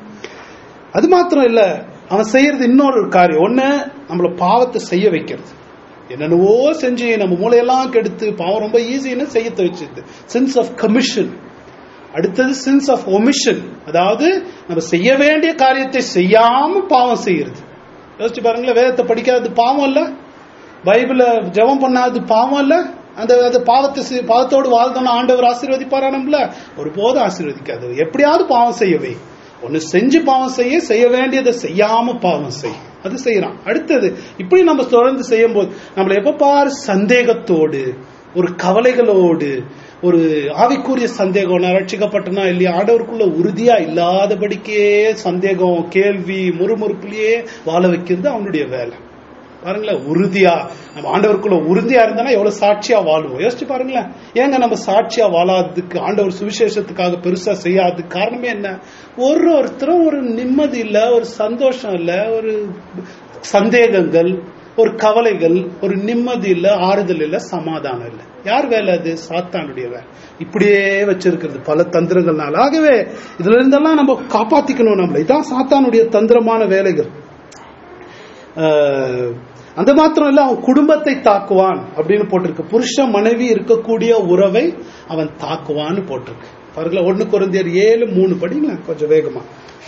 அது மாத்திரம் இல்ல அவன் செய்யறது இன்னொரு காரியம் ஒண்ணு நம்மள பாவத்தை செய்ய வைக்கிறது என்னென்னவோ செஞ்சு நம்ம மூளையெல்லாம் கெடுத்து பாவம் ரொம்ப ஈஸின்னு செய்ய வச்சிருது சென்ஸ் ஆஃப் கமிஷன் அடுத்தது சென்ஸ் ஆஃப் ஒமிஷன் அதாவது நம்ம செய்ய வேண்டிய காரியத்தை செய்யாம பாவம் செய்யறது யோசிச்சு பாருங்களேன் வேதத்தை படிக்காதது பாவம் இல்ல பைபிள ஜெபம் பண்ணாதது பாவம் இல்ல அந்த அந்த பாவத்தை செய்- பாவத்தோடு வாழ்ந்தோம்னா ஆண்டவர் ஆசீர்வதிப்பாரா நம்மள ஒருபோதும் ஆசீர்வதிக்காது எப்படியாவது பாவம் செய்யவே ஒன்னு செஞ்சு பாவம் செய்ய செய்ய வேண்டியதை செய்யாம பாவம் செய் அது செய்யறான் அடுத்தது இப்படி நம்ம தொடர்ந்து செய்யும் போது நம்மள எப்ப பாரு சந்தேகத்தோடு ஒரு கவலைகளோடு ஒரு ஆவிக்குரிய சந்தேகம் நான் ரட்சிக்கப்பட்டனா இல்லையா ஆண்டவருக்குள்ள உறுதியா இல்லாதபடிக்கே சந்தேகம் கேள்வி முறுமுறுப்புலயே வாழ வைக்கிறது அவனுடைய வேலை பாருங்களேன் உறுதியா நம்ம ஆண்டவருக்குள்ள உறுதியா இருந்தானா எவ்வளவு சாட்சியா வாழுவோம் யோசிச்சு பாருங்களேன் ஏங்க நம்ம சாட்சியா வாழாததுக்கு ஆண்டவர் சுவிசேஷத்துக்காக பெருசா செய்யாததுக்கு காரணமே என்ன ஒரு ஒருத்தரும் ஒரு நிம்மதி இல்ல ஒரு சந்தோஷம் இல்ல ஒரு சந்தேகங்கள் ஒரு கவலைகள் ஒரு நிம்மதி இல்ல ஆறுதல் இல்ல சமாதானம் இல்ல யார் வேலை அது சாத்தானுடைய வேலை இப்படியே வச்சிருக்கிறது பல தந்திரங்கள்னால ஆகவே இதுல இருந்தெல்லாம் நம்ம காப்பாத்திக்கணும் நம்மள இதான் சாத்தானுடைய தந்திரமான வேலைகள் ஆஹ், அந்த மாத்திரம் இல்ல அவன் குடும்பத்தை தாக்குவான் அப்படின்னு போட்டிருக்கு புருஷன் மனைவி இருக்கக்கூடிய உறவை அவன் தாக்குவான்னு போட்டிருக்கு பாருங்களா ஒண்ணு குறைந்தியர் ஏழு மூணு படிங்களா கொஞ்சம் வேகமா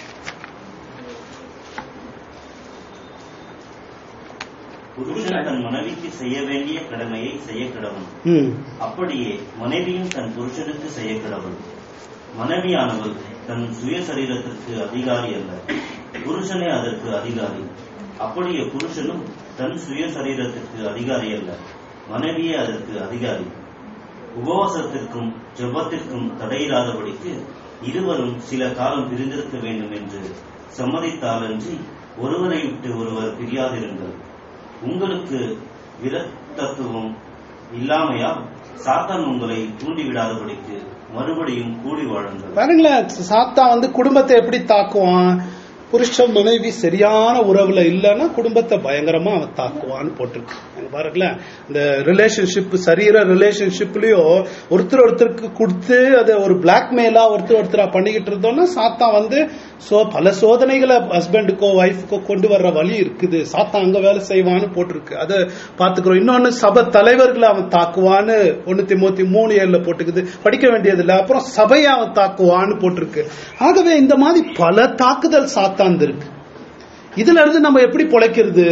புருஷன் தன் மனைவிக்கு செய்ய வேண்டிய கடமையை செய்ய கடவன் ம் அப்படியே மனைவியும் தன் புருஷனுக்கு செய்ய கடவுள் மனைவியானவள் தன் சுய சரீரத்திற்கு அதிகாரி அல்ல புருஷனே அதற்கு அதிகாரி அப்படியே புருஷனும் தன் சுய சரீரத்திற்கு அதிகாரி அல்ல மனைவியே அதற்கு அதிகாரி உபவாசத்திற்கும் ஜெபத்திற்கும் தடையில்லாதபடிக்கு இருவரும் சில காலம் பிரிந்திருக்க வேண்டும் என்று சம்மதித்தாலன்றி ஒருவரை விட்டு ஒருவர் பிரியாதிருங்கள் உங்களுக்கு விரத்தத்துவம் இல்லாமையால் சாத்தான் உங்களை தூண்டிவிடாதபடிக்கு மறுபடியும் கூடி வாழுங்கள் பாருங்களேன் சாத்தா வந்து குடும்பத்தை எப்படி தாக்குவான் புருஷன் மனைவி சரியான உறவுல இல்லைன்னா குடும்பத்தை பயங்கரமா அவன் தாக்குவான்னு போட்டிருக்கு அங்க பாருங்களேன் இந்த ரிலேஷன்ஷிப் சரீர ரிலேஷன்ஷிப்லயும் ஒருத்தர் ஒருத்தருக்கு கொடுத்து அதை ஒரு பிளாக்மெயிலா ஒருத்தர் ஒருத்தரா பண்ணிக்கிட்டு இருந்தோம்னா சாத்தா வந்து சோ பல சோதனைகளை ஹஸ்பண்டுக்கோ ஒய்ஃபுக்கோ கொண்டு வர்ற வழி இருக்குது சாத்தா அங்க வேலை செய்வான்னு போட்டிருக்கு அதை பாத்துக்கிறோம் இன்னொன்னு சபை தலைவர்களை அவன் தாக்குவான்னு ஒன்னு திமுத்தி மூணு ஏழுல போட்டுக்குது படிக்க வேண்டியது இல்ல அப்புறம் சபையை அவன் தாக்குவான்னு போட்டிருக்கு ஆகவே இந்த மாதிரி பல தாக்குதல் சாத்தாந்து இருக்கு இதுல இருந்து நம்ம எப்படி பொழைக்கிறது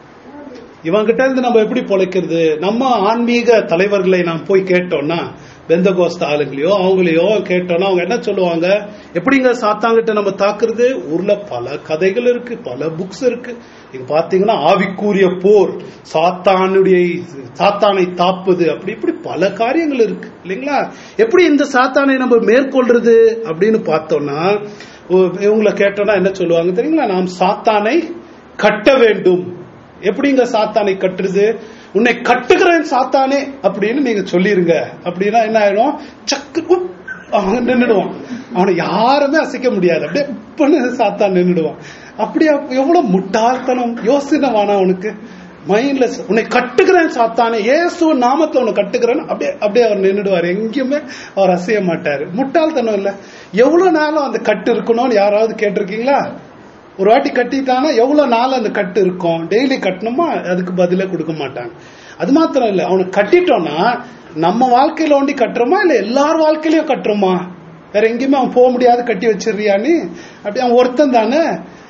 இவங்கிட்ட இருந்து நம்ம எப்படி பொழைக்கிறது நம்ம ஆன்மீக தலைவர்களை நாம் போய் கேட்டோம்னா பெந்தகோஸ்த ஆளுங்களையோ அவங்களையோ கேட்டோம்னா அவங்க என்ன சொல்லுவாங்க எப்படிங்க சாத்தாங்கிட்ட நம்ம தாக்குறது ஊர்ல பல கதைகள் இருக்கு பல புக்ஸ் இருக்கு நீங்க பாத்தீங்கன்னா ஆவிக்கூறிய போர் சாத்தானுடைய சாத்தானை தாப்புது அப்படி இப்படி பல காரியங்கள் இருக்கு இல்லைங்களா எப்படி இந்த சாத்தானை நம்ம மேற்கொள்றது அப்படின்னு பார்த்தோம்னா உ- இவங்களை கேட்டோம்னா என்ன சொல்லுவாங்க தெரியுங்களா நாம் சாத்தானை கட்ட வேண்டும் எப்படிங்க சாத்தானை கட்டுறது உன்னை கட்டுகிறேன் சாத்தானே அப்படின்னு நீங்க சொல்லிருங்க அப்படின்னா என்ன ஆயிடும் சக்கு உப், அவன் நின்னுடுவான் அவனை யாருமே அசைக்க முடியாது அப்படியே உப்புன்னு சாத்தான் நின்னுடுவான் அப்படியா எவ்வளவு முட்டாள்தனம் யோசனை வேணா அவனுக்கு மைண்ட்ல உன்னை கட்டுகிறேன் சாத்தானே இயேசு நாமத்துல உன்னை கட்டுகிறேன் அப்படியே அப்படியே அவர் நின்னுடுவார் எங்கேயுமே அவர் அசைய மாட்டாரு முட்டாள்தனம் இல்ல எவ்வளவு நாளும் அந்த கட்டு இருக்கணும்னு யாராவது கேட்டிருக்கீங்களா ஒரு வாட்டி கட்டிட்டானா எவ்வளவு நாள் அந்த கட்டு இருக்கும் டெய்லி கட்டணுமா அதுக்கு பதிலே கொடுக்க மாட்டாங்க அது மாத்திரம் இல்ல அவனுக்கு கட்டிட்டோம்னா நம்ம வாழ்க்கையில ஒண்டி கட்டுறோமா இல்ல எல்லார் வாழ்க்கையிலயும் கட்டுறோமா வேற எங்கேயுமே அவன் போக முடியாது கட்டி வச்சிடுறியா நீ அப்படி அவன் ஒருத்தன் தானே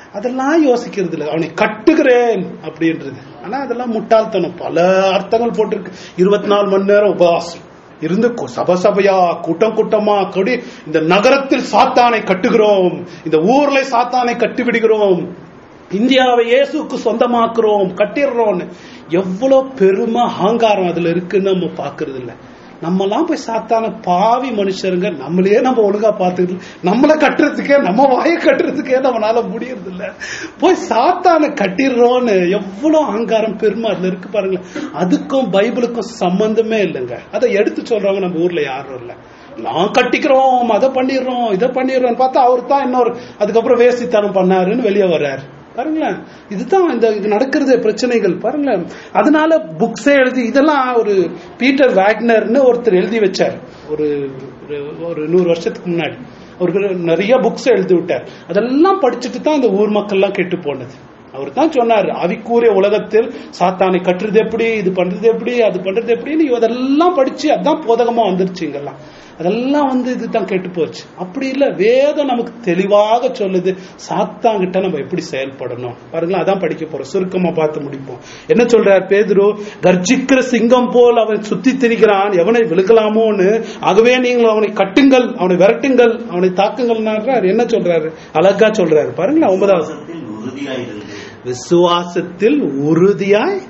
அதெல்லாம் யோசிக்கிறது இல்லை அவனை கட்டுகிறேன் அப்படின்றது ஆனா அதெல்லாம் முட்டாள்தனம் பல அர்த்தங்கள் போட்டிருக்கு இருபத்தி நாலு மணி நேரம் உபவாசம் இருந்து கு- சப சபையா கூட்டம் கூட்டமா கொடி இந்த நகரத்தில் சாத்தானை கட்டுகிறோம் இந்த ஊர்ல சாத்தானை கட்டி விடுகிறோம் இந்தியாவை இயேசுக்கு சொந்தமாக்குறோம் கட்டிடுறோம்னு எவ்வளவு பெருமை அகங்காரம் அதுல இருக்குன்னு நம்ம பாக்குறது இல்ல நம்மலாம் போய் சாத்தான பாவி மனுஷருங்க நம்மளையே நம்ம ஒழுங்கா பார்த்துக்கிட்டு நம்மளை கட்டுறதுக்கே நம்ம வாயை கட்டுறதுக்கே நம்மளால முடியறது இல்ல போய் சாத்தான கட்டிடுறோம்னு எவ்வளவு அகங்காரம் பெருமை அதுல இருக்கு பாருங்களேன் அதுக்கும் பைபிளுக்கும் சம்பந்தமே இல்லைங்க அதை எடுத்து சொல்றவங்க நம்ம ஊர்ல யாரும் இல்ல நான் கட்டிக்கிறோம் அதை பண்ணிடுறோம் இதை பண்ணிடுறோம் பார்த்தா அவர் தான் இன்னொரு அதுக்கப்புறம் வேசித்தனம் பண்ணாருன்னு வெளியே வர்றாரு பாருங்களேன் இதுதான் இந்த இது நடக்கிறது பிரச்சனைகள் பாருங்களேன் அதனால புக்ஸே எழுதி இதெல்லாம் ஒரு பீட்டர் வேக்னர்னு ஒருத்தர் எழுதி வச்சார் ஒரு ஒரு- ஒரு நூறு வருஷத்துக்கு முன்னாடி அவருக்கு நிறைய புக்ஸ் எழுதி விட்டார் அதெல்லாம் படிச்சுட்டு தான் இந்த ஊர் மக்கள்லாம் கெட்டு போனது அவர் தான் சொன்னார் அவிக்கூறிய உலகத்தில் சாத்தானை கட்டுறது எப்படி இது பண்றது எப்படி அது பண்றது எப்படின்னு அதெல்லாம் படிச்சு அதான் போதகமா வந்துருச்சு இங்கெல்லாம் அதெல்லாம் வந்து இதுதான் கெட்டு போச்சு அப்படி இல்ல வேதம் நமக்கு தெளிவாக சொல்லுது சாத்தாங்கிட்ட நம்ம எப்படி செயல்படணும் பாருங்களேன் அதான் படிக்க போறோம் சுருக்கமா பார்த்து முடிப்போம் என்ன சொல்றார் பேதுரு கர்ஜிக்கிற சிங்கம் போல் அவன் சுத்தி திரிகிறான் எவனை விழுகலாமோன்னு ஆகவே நீங்கள் அவனை கட்டுங்கள் அவனை விரட்டுங்கள் அவனை தாக்குங்கள் என்ன சொல்றாரு அழகா சொல்றாரு பாருங்களேன் ஒன்பதாவது விசுவாசத்தில் உறுதியாயிருந்து விசுவாசத்தில் உறுதியாய்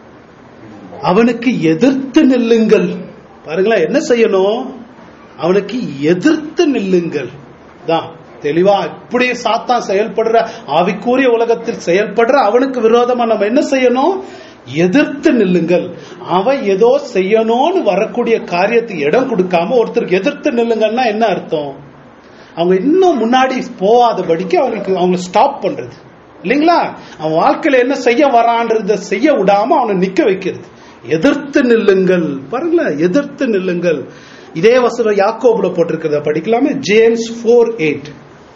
அவனுக்கு எதிர்த்து நில்லுங்கள் பாருங்களேன் என்ன செய்யணும் அவனுக்கு எதிர்த்து நில்லுங்கள் தான் தெளிவா இப்படி சாத்தான் செயல்படுற ஆவிக்கூறிய உலகத்தில் செயல்படுற அவனுக்கு விரோதமா நம்ம என்ன செய்யணும் எதிர்த்து நில்லுங்கள் அவன் ஏதோ செய்யணும்னு வரக்கூடிய காரியத்துக்கு இடம் கொடுக்காம ஒருத்தருக்கு எதிர்த்து நில்லுங்கன்னா என்ன அர்த்தம் அவங்க இன்னும் முன்னாடி போகாதபடிக்கு அவங்களுக்கு அவங்களை ஸ்டாப் பண்றது இல்லைங்களா அவன் வாழ்க்கையில என்ன செய்ய வரான்றத செய்ய விடாம அவனை நிக்க வைக்கிறது எதிர்த்து நில்லுங்கள் பாருங்களேன் எதிர்த்து நில்லுங்கள் இதே வசனம் யாக்கோபுல போட்டிருக்கிறத படிக்கலாமே ஜேம்ஸ் ஃபோர் எயிட்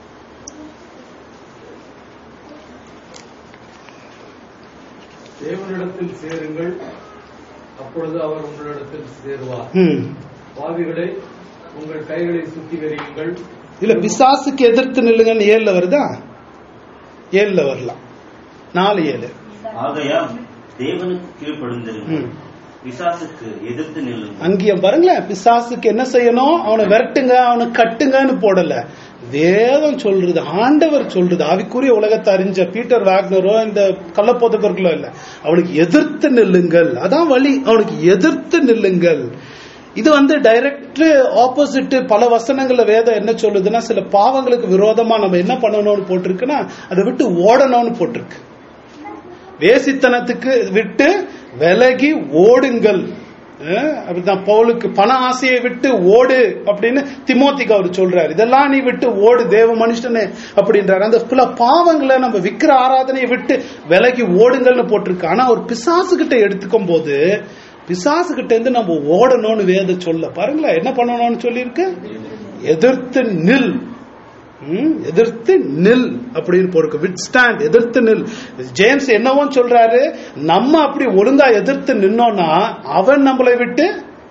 தேவனிடத்தில் சேருங்கள் அப்பொழுது அவர் உங்களிடத்தில் சேருவார் ம் பாவிகளே உங்கள் கைகளை சுத்திகரியுங்கள் இல்ல பிசாசுக்கு எதிர்த்து நில்லுங்கன்னு ஏழுல வருதா ஏழுல வரலாம் நாலு ஏழு ஆகையால் தேவனுக்கு கீழ்ப்படிந்திருங்கள் ம். பிசாசுக்கு எதிர்த்து நில்லுங்கள் அங்கேயும் பாருங்களேன் பிசாசுக்கு என்ன செய்யணும் அவனை விரட்டுங்க அவனை கட்டுங்கன்னு போடல வேதம் சொல்றது ஆண்டவர் சொல்றது ஆவிக்குரிய உலகத்தை அறிஞ்ச பீட்டர் வாக்னரோ இந்த கள்ளப்போதகர்களோ இல்ல அவனுக்கு எதிர்த்து நில்லுங்கள் அதான் வழி அவனுக்கு எதிர்த்து நில்லுங்கள் இது வந்து டைரக்ட் ஆப்போசிட் பல வசனங்கள்ல வேதம் என்ன சொல்லுதுன்னா சில பாவங்களுக்கு விரோதமா நம்ம என்ன பண்ணணும்னு போட்டிருக்குன்னா அதை விட்டு ஓடணும்னு போட்டிருக்கு வேசித்தனத்துக்கு விட்டு விலகி ஓடுங்கள் அஹ் அப்படிதான் பவுலுக்கு பண ஆசையை விட்டு ஓடு அப்படின்னு திமோத்திக்கு அவர் சொல்றாரு இதெல்லாம் நீ விட்டு ஓடு தேவ மனுஷனே அப்படின்றாரு அந்த பல பாவங்களை நம்ம விக்கிர ஆராதனையை விட்டு விலகி ஓடுங்கள்னு போட்டிருக்கு ஆனா ஒரு பிசாசு கிட்ட எடுத்துக்கும் போது பிசாசு கிட்ட இருந்து நம்ம ஓடணும்னு வேத சொல்ல பாருங்களேன் என்ன பண்ணணும்னு சொல்லியிருக்கு எதிர்த்து நில் ம், எதிர்த்து நில் அப்படின்னு போருக்கு விட் ஸ்டாண்ட் எதிர்த்து நில் ஜேம்ஸ் என்னவோ சொல்றாரு நம்ம அப்படி ஒழுங்கா எதிர்த்து நின்னோம்னா அவன் நம்மளை விட்டு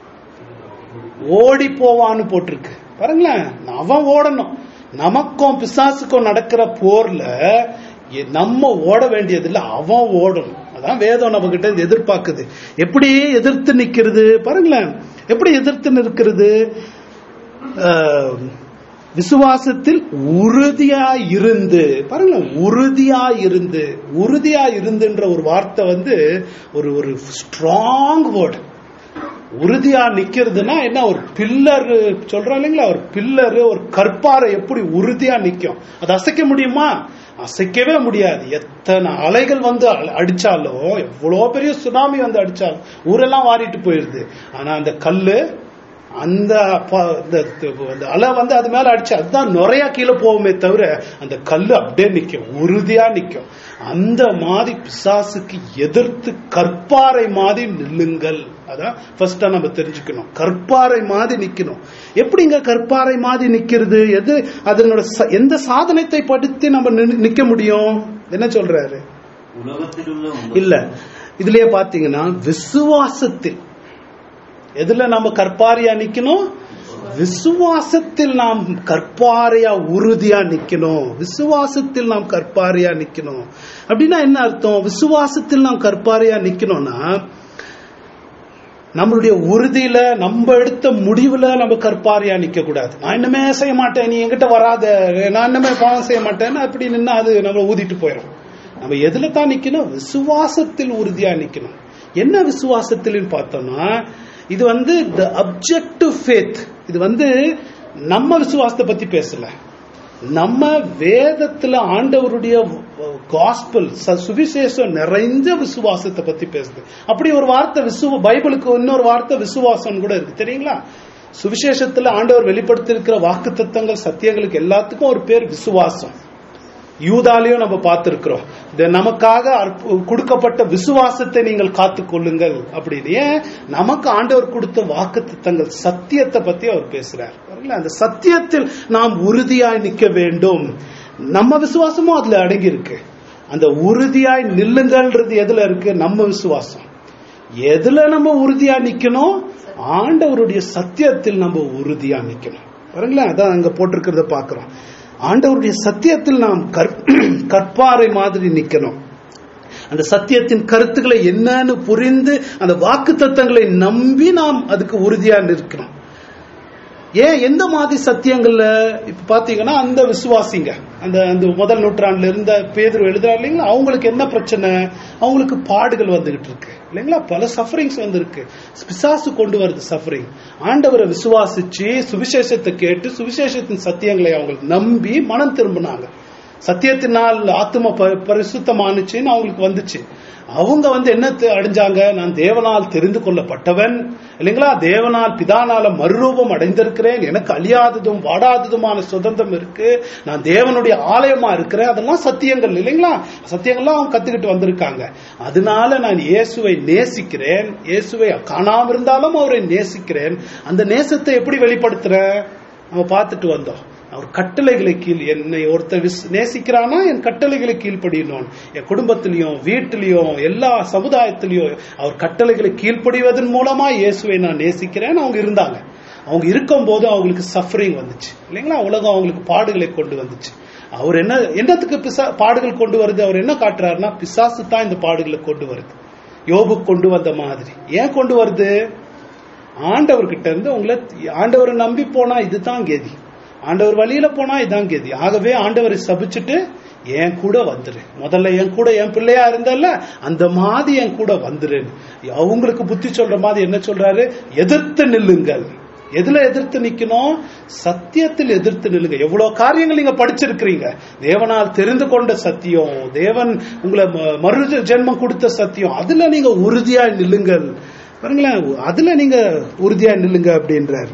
ஓடி போவான்னு போட்டிருக்கு பாருங்களேன் அவன் ஓடணும் நமக்கும் பிசாசுக்கும் நடக்கிற போர்ல எ- நம்ம ஓட வேண்டியதில்லை அவன் ஓடணும் அதான் வேதம் நம்ம கிட்ட இருந்து எதிர்பார்க்குது எப்படி எதிர்த்து நிக்கிறது பாருங்களேன் எப்படி எதிர்த்து நிற்கிறது ஆஹ், விசுவாசத்தில் உறுதியா இருந்து பாருங்க உறுதியா இருந்து உறுதியா இருந்துன்ற ஒரு வார்த்தை வந்து ஒரு ஒரு ஸ்ட்ராங் வேர்டு உறுதியா நிக்கிறதுனா என்ன ஒரு பில்லர் சொல்றோம் இல்லைங்களா ஒரு பில்லர் ஒரு கற்பாறை எப்படி உறுதியா நிக்கும் அது அசைக்க முடியுமா அசைக்கவே முடியாது எத்தனை அலைகள் வந்து அ- அடிச்சாலும் எவ்வளோ பெரிய சுனாமி வந்து அடிச்சாலும் ஊரெல்லாம் வாரிட்டு போயிருது ஆனா அந்த கல்லு அந்த ப- இந்த இந்த அலை வந்து அது மேல அடிச்சு அதுதான் நுறையா கீழே போகுமே தவிர அந்த கல்லு அப்படியே நிக்கும் உறுதியா நிக்கும் அந்த மாதிரி பிசாசுக்கு எதிர்த்து கற்பாறை மாதிரி நில்லுங்கள் அதான் ஃபர்ஸ்டா நம்ம தெரிஞ்சுக்கணும் கற்பாறை மாதிரி நிக்கணும் எப்படிங்க கற்பாறை மாதிரி நிக்கிறது எது அதனோட ச- எந்த சாதனத்தை படுத்தி நம்ம நின்னு- நிக்க முடியும் என்ன சொல்றாரு உலகத்தில் உள்ள உங்கள் இல்ல இதுலயே பாத்தீங்கன்னா விசுவாசத்தில் எதுல நம்ம கற்பாரியா நிக்கணும் விசுவாசத்தில் நாம் கற்பாரையா உறுதியா நிக்கணும் விசுவாசத்தில் நாம் கற்பாரையா நிக்கணும் அப்படின்னா என்ன அர்த்தம் விசுவாசத்தில் நாம் கற்பாரையா நிக்கணும்னா நம்மளுடைய உறுதியில நம்ம எடுத்த முடிவுல நம்ம கற்பாரியா நிக்க கூடாது நான் இன்னமே செய்ய மாட்டேன் நீ என்கிட்ட வராத நான் இன்னமே பாவம் செய்ய மாட்டேன்னு அப்படி நின்னா அது நம்ம ஊதிட்டு போயிடும் நம்ம எதுல தான் நிக்கணும் விசுவாசத்தில் உறுதியா நிக்கணும் என்ன விசுவாசத்தில் பார்த்தோம்னா இது வந்து த அப்ஜெக்டிவ் ஃபேத் இது வந்து நம்ம விசுவாசத்தை பத்தி பேசல நம்ம வேதத்துல ஆண்டவருடைய காஸ்பல் சுவிசேஷம் நிறைஞ்ச விசுவாசத்தை பத்தி பேசுது அப்படி ஒரு வார்த்தை விசுவ பைபிளுக்கு இன்னொரு வார்த்தை விசுவாசம் கூட இருக்கு தெரியுங்களா சுவிசேஷத்துல ஆண்டவர் வெளிப்படுத்தியிருக்கிற வாக்கு தத்தங்கள் சத்தியங்களுக்கு எல்லாத்துக்கும் ஒரு பேர் விசுவாசம் யூதாலையும் நம்ம பார்த்திருக்கிறோம் இது நமக்காக அற்ப- கொடுக்கப்பட்ட விசுவாசத்தை நீங்கள் காத்துக் கொள்ளுங்கள் அப்படின்னு ஏன் நமக்கு ஆண்டவர் கொடுத்த வாக்கு தத்தங்கள் சத்தியத்தை பத்தி அவர் பேசுறார் பாருங்களேன், அந்த சத்தியத்தில் நாம் உறுதியாய் நிக்க வேண்டும் நம்ம விசுவாசமும் அதுல அடங்கி இருக்கு அந்த உறுதியாய் நில்லுங்கள்ன்றது எதுல இருக்கு நம்ம விசுவாசம் எதுல நம்ம உறுதியா நிக்கணும் ஆண்டவருடைய சத்தியத்தில் நம்ம உறுதியா நிக்கணும் பாருங்களேன் அதான் அங்க போட்டிருக்கிறத பாக்குறோம் ஆண்டவருடைய சத்தியத்தில் நாம் கற்- கற்பாறை மாதிரி நிக்கணும் அந்த சத்தியத்தின் கருத்துக்களை என்னன்னு புரிந்து அந்த வாக்கு தத்தங்களை நம்பி நாம் அதுக்கு உறுதியா நிற்கணும் ஏன் எந்த மாதிரி சத்தியங்கள்ல இப்ப பாத்தீங்கன்னா அந்த விசுவாசிங்க அந்த அந்த முதல் நூற்றாண்டுல இருந்த பேதர் எழுதுறாரு இல்லைங்களா அவங்களுக்கு என்ன பிரச்சனை அவங்களுக்கு பாடுகள் வந்துகிட்டு இருக்கு இல்லைங்களா பல சஃபரிங்ஸ் வந்திருக்கு பிசாசு கொண்டு வருது சஃபரிங் ஆண்டவரை விசுவாசிச்சு சுவிசேஷத்தை கேட்டு சுவிசேஷத்தின் சத்தியங்களை அவங்க நம்பி மனம் திரும்பினாங்க சத்தியத்தினால் ஆத்ம ப- பரிசுத்தமானுச்சுன்னு அவங்களுக்கு வந்துச்சு அவங்க வந்து என்ன தெ- அடைஞ்சாங்க நான் தேவனால் தெரிந்து கொள்ளப்பட்டவன் இல்லைங்களா தேவனால் பிதானால மறுரூபம் அடைந்திருக்கிறேன் எனக்கு அழியாததும் வாடாததுமான சுதந்திரம் இருக்கு நான் தேவனுடைய ஆலயமா இருக்கிறேன் அதெல்லாம் சத்தியங்கள் இல்லைங்களா சத்தியங்கள்லாம் அவங்க கத்துக்கிட்டு வந்திருக்காங்க அதனால நான் இயேசுவை நேசிக்கிறேன் இயேசுவை காணாம இருந்தாலும் அவரை நேசிக்கிறேன் அந்த நேசத்தை எப்படி வெளிப்படுத்துறேன் நம்ம பார்த்துட்டு வந்தோம் அவர் கட்டளைகளை கீழ் என்னை ஒருத்தர் விஸ்- நேசிக்கிறானா என் கட்டளைகளை கீழ்ப்படியணும் என் குடும்பத்திலையும் வீட்டிலையும் எல்லா சமுதாயத்திலையும் அவர் கட்டளைகளை கீழ்ப்படிவதன் மூலமா இயேசுவை நான் நேசிக்கிறேன்னு அவங்க இருந்தாங்க அவங்க இருக்கும்போது அவங்களுக்கு சஃபரிங் வந்துச்சு இல்லைங்களா உலகம் அவங்களுக்கு பாடுகளை கொண்டு வந்துச்சு அவர் என்ன என்னத்துக்கு பிசா பாடுகள் கொண்டு வருது அவர் என்ன காட்டுறாருன்னா பிசாசு தான் இந்த பாடுகளை கொண்டு வருது யோபு கொண்டு வந்த மாதிரி ஏன் கொண்டு வருது ஆண்டவர்கிட்ட இருந்து உங்களை ஆண்டவரை நம்பி போனா இதுதான் கெதி ஆண்டவர் வழியில போனா இதுதான் கெதி ஆகவே ஆண்டவரை சபிச்சுட்டு என் கூட வந்துரு முதல்ல என் கூட என் பிள்ளையா இருந்தல்ல அந்த மாதிரி என் கூட வந்துரு அவங்களுக்கு புத்தி சொல்ற மாதிரி என்ன சொல்றாரு எதிர்த்து நில்லுங்கள் எதுல எதிர்த்து நிக்கணும் சத்தியத்தில் எதிர்த்து நில்லுங்க எவ்வளவு காரியங்கள் நீங்க படிச்சிருக்கிறீங்க தேவனால் தெரிந்து கொண்ட சத்தியம் தேவன் உங்களை ம- மறு ஜென்மம் கொடுத்த சத்தியம் அதுல நீங்க உறுதியா நில்லுங்கள் பாருங்களேன் அதுல நீங்க உறுதியா நில்லுங்க அப்படின்றார்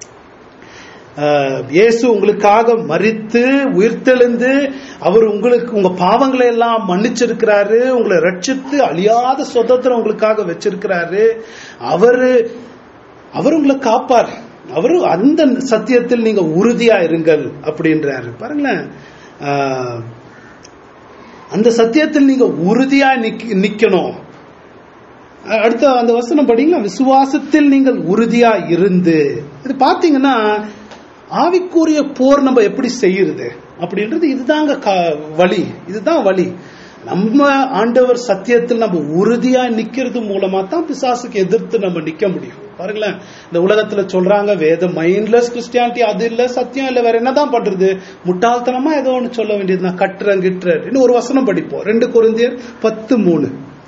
ஆஹ், இயேசு உங்களுக்காக மரித்து உயிர்த்தெழுந்து அவர் உங்களுக்கு உங்க பாவங்களை எல்லாம் மன்னிச்சிருக்கிறாரு உங்களை ரட்சித்து அழியாத சுதந்திரம் உங்களுக்காக வச்சிருக்கிறாரு அவரு அவர் உங்களை காப்பார் அவரு அந்த சத்தியத்தில் நீங்க உறுதியா இருங்கள் அப்படின்றாரு பாருங்களேன் ஆஹ், அந்த சத்தியத்தில் நீங்க உறுதியா நிக்க- நிக்கணும் அஹ் அடுத்த அந்த வசனம் படிங்களா விசுவாசத்தில் நீங்கள் உறுதியா இருந்து இது பாத்தீங்கன்னா ஆவிக்குரிய போர் நம்ம எப்படி செய்யறது அப்படின்றது இதுதாங்க கா- வழி இதுதான் வழி நம்ம ஆண்டவர் சத்தியத்தில் நம்ம உறுதியா நிக்கிறது மூலமா தான் பிசாசுக்கு எதிர்த்து நம்ம நிக்க முடியும் பாருங்களேன் இந்த உலகத்துல சொல்றாங்க வேத மைண்ட்லெஸ் கிறிஸ்டியானிட்டி அது இல்ல சத்தியம் இல்ல வேற என்னதான் பண்றது முட்டாள்தனமா ஏதோ ஒன்று சொல்ல வேண்டியது நான் கட்டுறேன் கிட்டுறேன் இன்னும் ஒரு வசனம் படிப்போம் ரெண்டு குருந்தியர் பத்து மூணு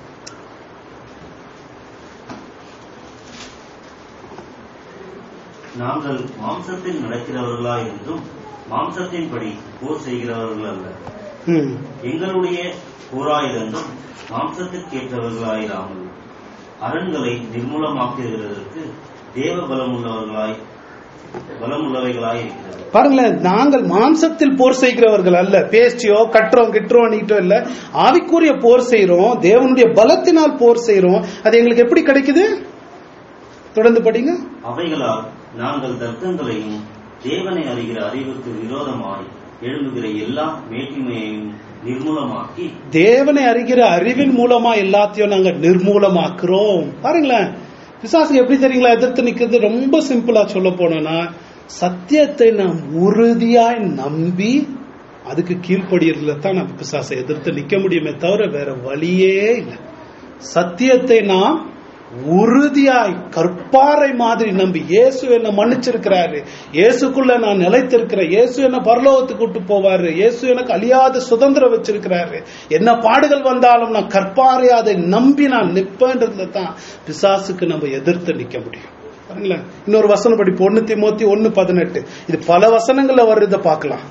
நாங்கள் மாம்சத்தில் நடக்கிறவர்களாய் இருந்தும் மாம்சத்தின்படி போர் செய்கிறவர்கள் அல்ல ம் எங்களுடைய போராயுதங்கள் மாம்சத்திற்கேற்றவர்களாயிராமல் அரண்களை நிர்மூலமாக்குகிறதற்கு தேவ பலமுள்ளவர்களாய் பலமுள்ளவைகளாய் இருக்கிறது பாருங்களேன் நாங்கள் மாம்சத்தில் போர் செய்கிறவர்கள் அல்ல பேச்சியோ கட்டுறோம் கிட்டுறோம் நீட்டோ இல்ல ஆவிக்குரிய போர் செய்றோம் தேவனுடைய பலத்தினால் போர் செய்றோம் அது எங்களுக்கு எப்படி கிடைக்குது தொடர்ந்து படிங்க அவைகளால் நாங்கள் தர்க்கங்களையும் தேவனை அறிகிற அறிவுக்கு விரோதமாய் எழும்புகிற எல்லா மேட்டிமையையும் நிர்மூலமாக்கி தேவனை அறிகிற அறிவின் மூலமா எல்லாத்தையும் நாங்க நிர்மூலமாக்குறோம் பாருங்களேன் பிசாசுக்கு எப்படி தெரியுங்களா எதிர்த்து நிக்கிறது ரொம்ப சிம்பிளா சொல்ல போனோம்னா சத்தியத்தை நாம் உறுதியாய் நம்பி அதுக்கு கீழ்ப்படியறதுல தான் நம்ம பிசாசை எதிர்த்து நிக்க முடியுமே தவிர வேற வழியே இல்லை சத்தியத்தை நாம் உறுதியாய் கற்பாறை மாதிரி நம்பி இயேசு என்ன மன்னிச்சிருக்கிறாரு இயேசுக்குள்ள நான் நிலைத்திருக்கிறேன் இயேசு என்ன பரலோகத்துக்கு கூட்டு போவாரு இயேசு எனக்கு அழியாத சுதந்திரம் வச்சிருக்கிறாரு என்ன பாடுகள் வந்தாலும் நான் கற்பாறை அதை நம்பி நான் நிப்பேன்றதுல தான் பிசாசுக்கு நம்ம எதிர்த்து நிக்க முடியும் பாருங்களேன் இன்னொரு வசனம் படி ஒன்னு திமோத்தி ஒன்னு பதினெட்டு இது பல வசனங்கள்ல வர்றத பார்க்கலாம்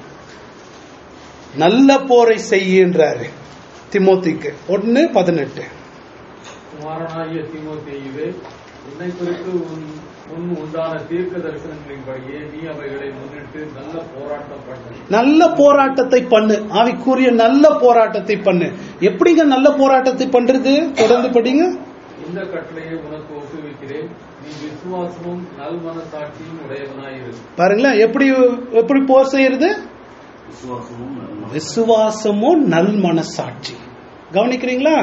நல்ல போரை செய்கின்றாரு திமோத்திக்கு ஒன்னு பதினெட்டு குமாரனாகிய தீமோத்தேயுவே உன்னை குறித்து உன் முன் உண்டான தீர்க்க தரிசனங்களின்படியே நீ அவைகளை முன்னிட்டு நல்ல போராட்டம் பண்ணு நல்ல போராட்டத்தை பண்ணு ஆவிக்குரிய நல்ல போராட்டத்தை பண்ணு எப்படிங்க நல்ல போராட்டத்தை பண்றது தொடர்ந்து படிங்க இந்த கட்டளையை உனக்கு ஒப்புவிக்கிறேன் நீ விசுவாசமும் நல் மனசாட்சியும் உடையவனாயிரு பாருங்களேன் எப்படி எப்படி போர் செய்யறது விசுவாசமும் நன்மை. விசுவாசமும் நல் மனசாட்சி கவனிக்கிறீங்களா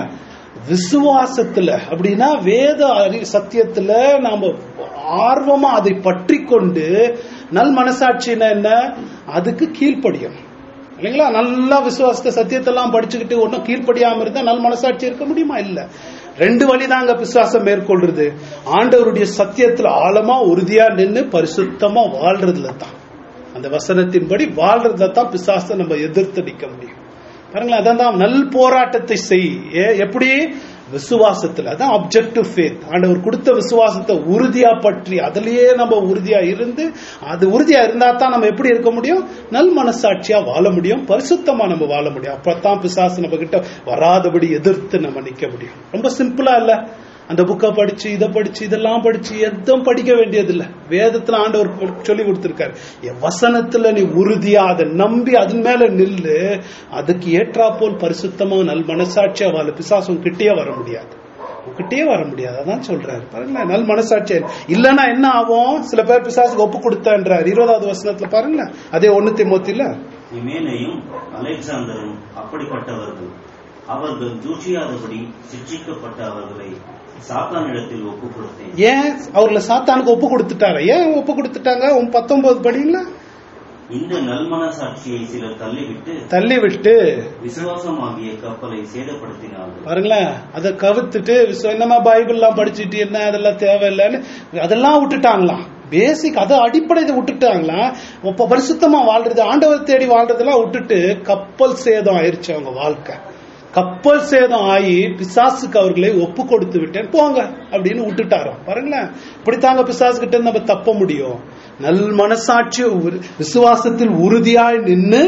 விசுவாசத்துல அப்படின்னா வேத அறி சத்தியத்துல நாம ஆர்வமா அதை பற்றி கொண்டு நல் மனசாட்சின்னா என்ன அதுக்கு கீழ்ப்படியும் இல்லைங்களா நல்லா விசுவாசத்தை சத்தியத்தெல்லாம் படிச்சுக்கிட்டு ஒன்றும் கீழ்ப்படியாம இருந்தா நல் மனசாட்சி இருக்க முடியுமா இல்ல ரெண்டு வழிதாங்க விசுவாசம் மேற்கொள்றது ஆண்டவருடைய சத்தியத்துல ஆழமா உறுதியா நின்னு பரிசுத்தமா வாழ்றதுல தான் அந்த வசனத்தின்படி வாழ்றதுல தான் பிசாசை நம்ம எதிர்த்து நிக்க முடியும் பாருங்களேன் அதான் தான் நல் போராட்டத்தை செய் ஏ- எப்படி விசுவாசத்துல அதான் அப்ஜெக்டிவ் ஃபேத் ஆண்டவர் கொடுத்த விசுவாசத்தை உறுதியா பற்றி அதுலயே நம்ம உறுதியா இருந்து அது உறுதியா இருந்தா தான் நம்ம எப்படி இருக்க முடியும் நல் மனசாட்சியா வாழ முடியும் பரிசுத்தமா நம்ம வாழ முடியும் அப்பதான் பிசாசு நம்ம கிட்ட வராதபடி எதிர்த்து நம்ம நிக்க முடியும் ரொம்ப சிம்பிளா இல்ல அந்த புக்கை படிச்சு இதை படிச்சு இதெல்லாம் படிச்சு எதுவும் படிக்க வேண்டியதில்லை வேதத்துல ஆண்டவர் சொல்லி கொடுத்திருக்காரு என் வசனத்துல நீ உறுதியா அதை நம்பி அதன் மேல நில்லு அதுக்கு ஏற்றா போல் பரிசுத்தமா நல் மனசாட்சியா வாழ பிசாசம் கிட்டே வர முடியாது கிட்டே வர முடியாது அதான் சொல்றாரு பாருங்களேன் நல் மனசாட்சி இல்லைன்னா என்ன ஆகும் சில பேர் பிசாசுக்கு ஒப்பு கொடுத்தான்றார் இருபதாவது வசனத்துல பாருங்களேன் அதே ஒண்ணு திமுத்தில இமேனையும் அலெக்சாந்தரும் அப்படிப்பட்டவர்கள் அவர்கள் தூஷியாதபடி சிட்சிக்கப்பட்ட அவர்களை சாத்தானிடத்தில் ஒப்புக் கொடுத்தேன் ஏன் அவர்களை சாத்தானுக்கு ஒப்பு கொடுத்துட்டாரா ஏன் ஒப்பு கொடுத்துட்டாங்க உன் பத்தொன்பது படிங்களா இந்த நல்மனசாட்சியை சிலர் தள்ளிவிட்டு தள்ளி விட்டு விசுவாசமாகிய கப்பலை சேதப்படுத்தினார்கள் பாருங்களேன் அதை கவுத்துட்டு விஸ்வ- என்னமா பைபிள்லாம் படிச்சுட்டு என்ன அதெல்லாம் தேவையில்லைன்னு அதெல்லாம் விட்டுட்டாங்களாம் பேசிக் அதை அடிப்படை இதை விட்டுட்டாங்களாம் இப்ப பரிசுத்தமா வாழ்றது ஆண்டவர் தேடி வாழ்றதெல்லாம் விட்டுட்டு கப்பல் சேதம் ஆயிருச்சு அவங்க வாழ்க்கை கப்பல் சேதம் ஆகி பிசாசுக்கு அவர்களை ஒப்பு கொடுத்து விட்டேன் போங்க அப்படின்னு விட்டுட்டாராம் பாருங்களேன் இப்படித்தாங்க பிசாசு கிட்ட இருந்து நம்ம தப்ப முடியும் நல் மனசாட்சி உறு- விசுவாசத்தில் உறுதியாய் நின்னு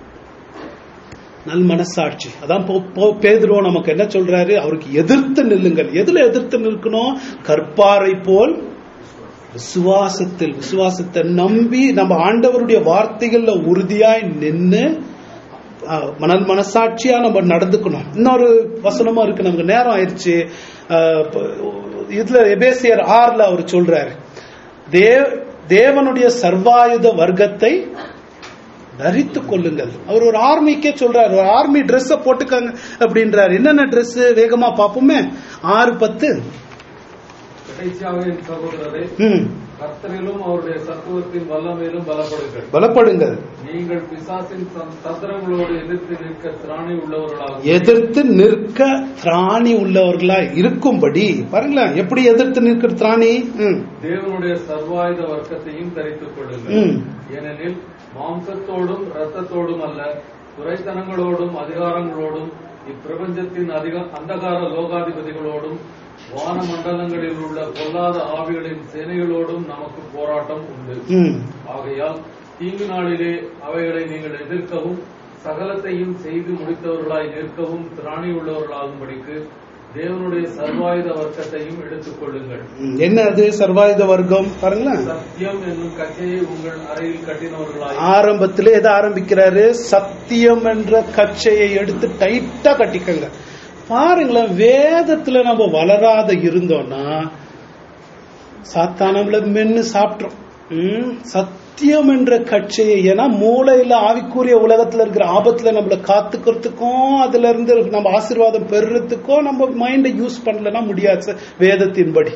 நல் மனசாட்சி அதான் போ- போ- பேதுருவோ நமக்கு என்ன சொல்றாரு அவருக்கு எதிர்த்து நில்லுங்கள் எதுல எதிர்த்து நிற்கணும் கற்பாறை போல் விசுவாசத்தில் விசுவாசத்தை நம்பி நம்ம ஆண்டவருடைய வார்த்தைகள்ல உறுதியாய் நின்னு அஹ், மனல் மனசாட்சியா நம்ம நடந்துக்கணும் இன்னொரு வசனமும் இருக்கு நமக்கு நேரம் ஆயிடுச்சு அஹ், இப்ப இதுல எபேசியர் ஆறுல அவர் சொல்றாரு தேவ தேவனுடைய சர்வாயுத வர்க்கத்தை தரித்துக் கொள்ளுங்கள் அவர் ஒரு ஆர்மிக்கே சொல்றாரு ஒரு ஆர்மி Dress போட்டுக்கங்க அப்படின்றாரு என்னென்ன Dress வேகமா பார்ப்போமே ஆறு பத்து கடைசியாக என் சகோதரரே ம் கர்த்தரிலும் அவருடைய சத்துவத்தின் வல்லமையிலும் பலப்படுங்கள் பலப்படுங்கள் நீங்கள் பிசாசின் தந்- தந்திரங்களோடு எதிர்த்து நிற்க திராணி உள்ளவர்களாக எதிர்த்து நிற்க திராணி உள்ளவர்களா இருக்கும்படி பாருங்களேன் எப்படி எதிர்த்து நிற்கிற திராணி ம், தேவனுடைய சர்வாயுத வர்க்கத்தையும் தரித்துக் கொள்ளுங்கள் ம். ஏனெனில் மாம்சத்தோடும் இரத்தத்தோடும் அல்ல துரைத்தனங்களோடும் அதிகாரங்களோடும் இப்பிரபஞ்சத்தின் அதிக அந்தகார லோகாதிபதிகளோடும் வான மண்டலங்களில் உள்ள பொல்லாத ஆவிகளின் சேனைகளோடும் நமக்கு போராட்டம் உண்டு ம். ஆகையால் தீங்கு நாளிலே அவைகளை நீங்கள் எதிர்க்கவும் சகலத்தையும் செய்து முடித்தவர்களாய் நிற்கவும் திராணி உள்ளவர்களாகும்படிக்கு தேவனுடைய சர்வாயுத வர்க்கத்தையும் எடுத்துக் கொள்ளுங்கள் ம். என்ன அது சர்வாயுத வர்க்கம் பாருங்களேன் சத்தியம் என்னும் கச்சையை உங்கள் அறையில் கட்டினவர்களாய் ஆரம்பத்திலே எதை ஆரம்பிக்கிறாரு சத்தியம் என்ற கச்சையை எடுத்து டைட்டா கட்டிக்கங்க பாருங்களேன் வேதத்துல நம்ம வளராத இருந்தோம்னா சாத்தான் நம்மள மென்னு சாப்பிட்டோம் ம், சத்தியம் என்ற கட்சியை ஏன்னா மூளையில ஆவிக்குரிய உலகத்துல இருக்கிற ஆபத்துல நம்மள காத்துக்கிறதுக்கும் அதுல இருந்து நம்ம ஆசீர்வாதம் பெறுறதுக்கும் நம்ம மைண்டை யூஸ் பண்ணலன்னா முடியாது சார், வேதத்தின்படி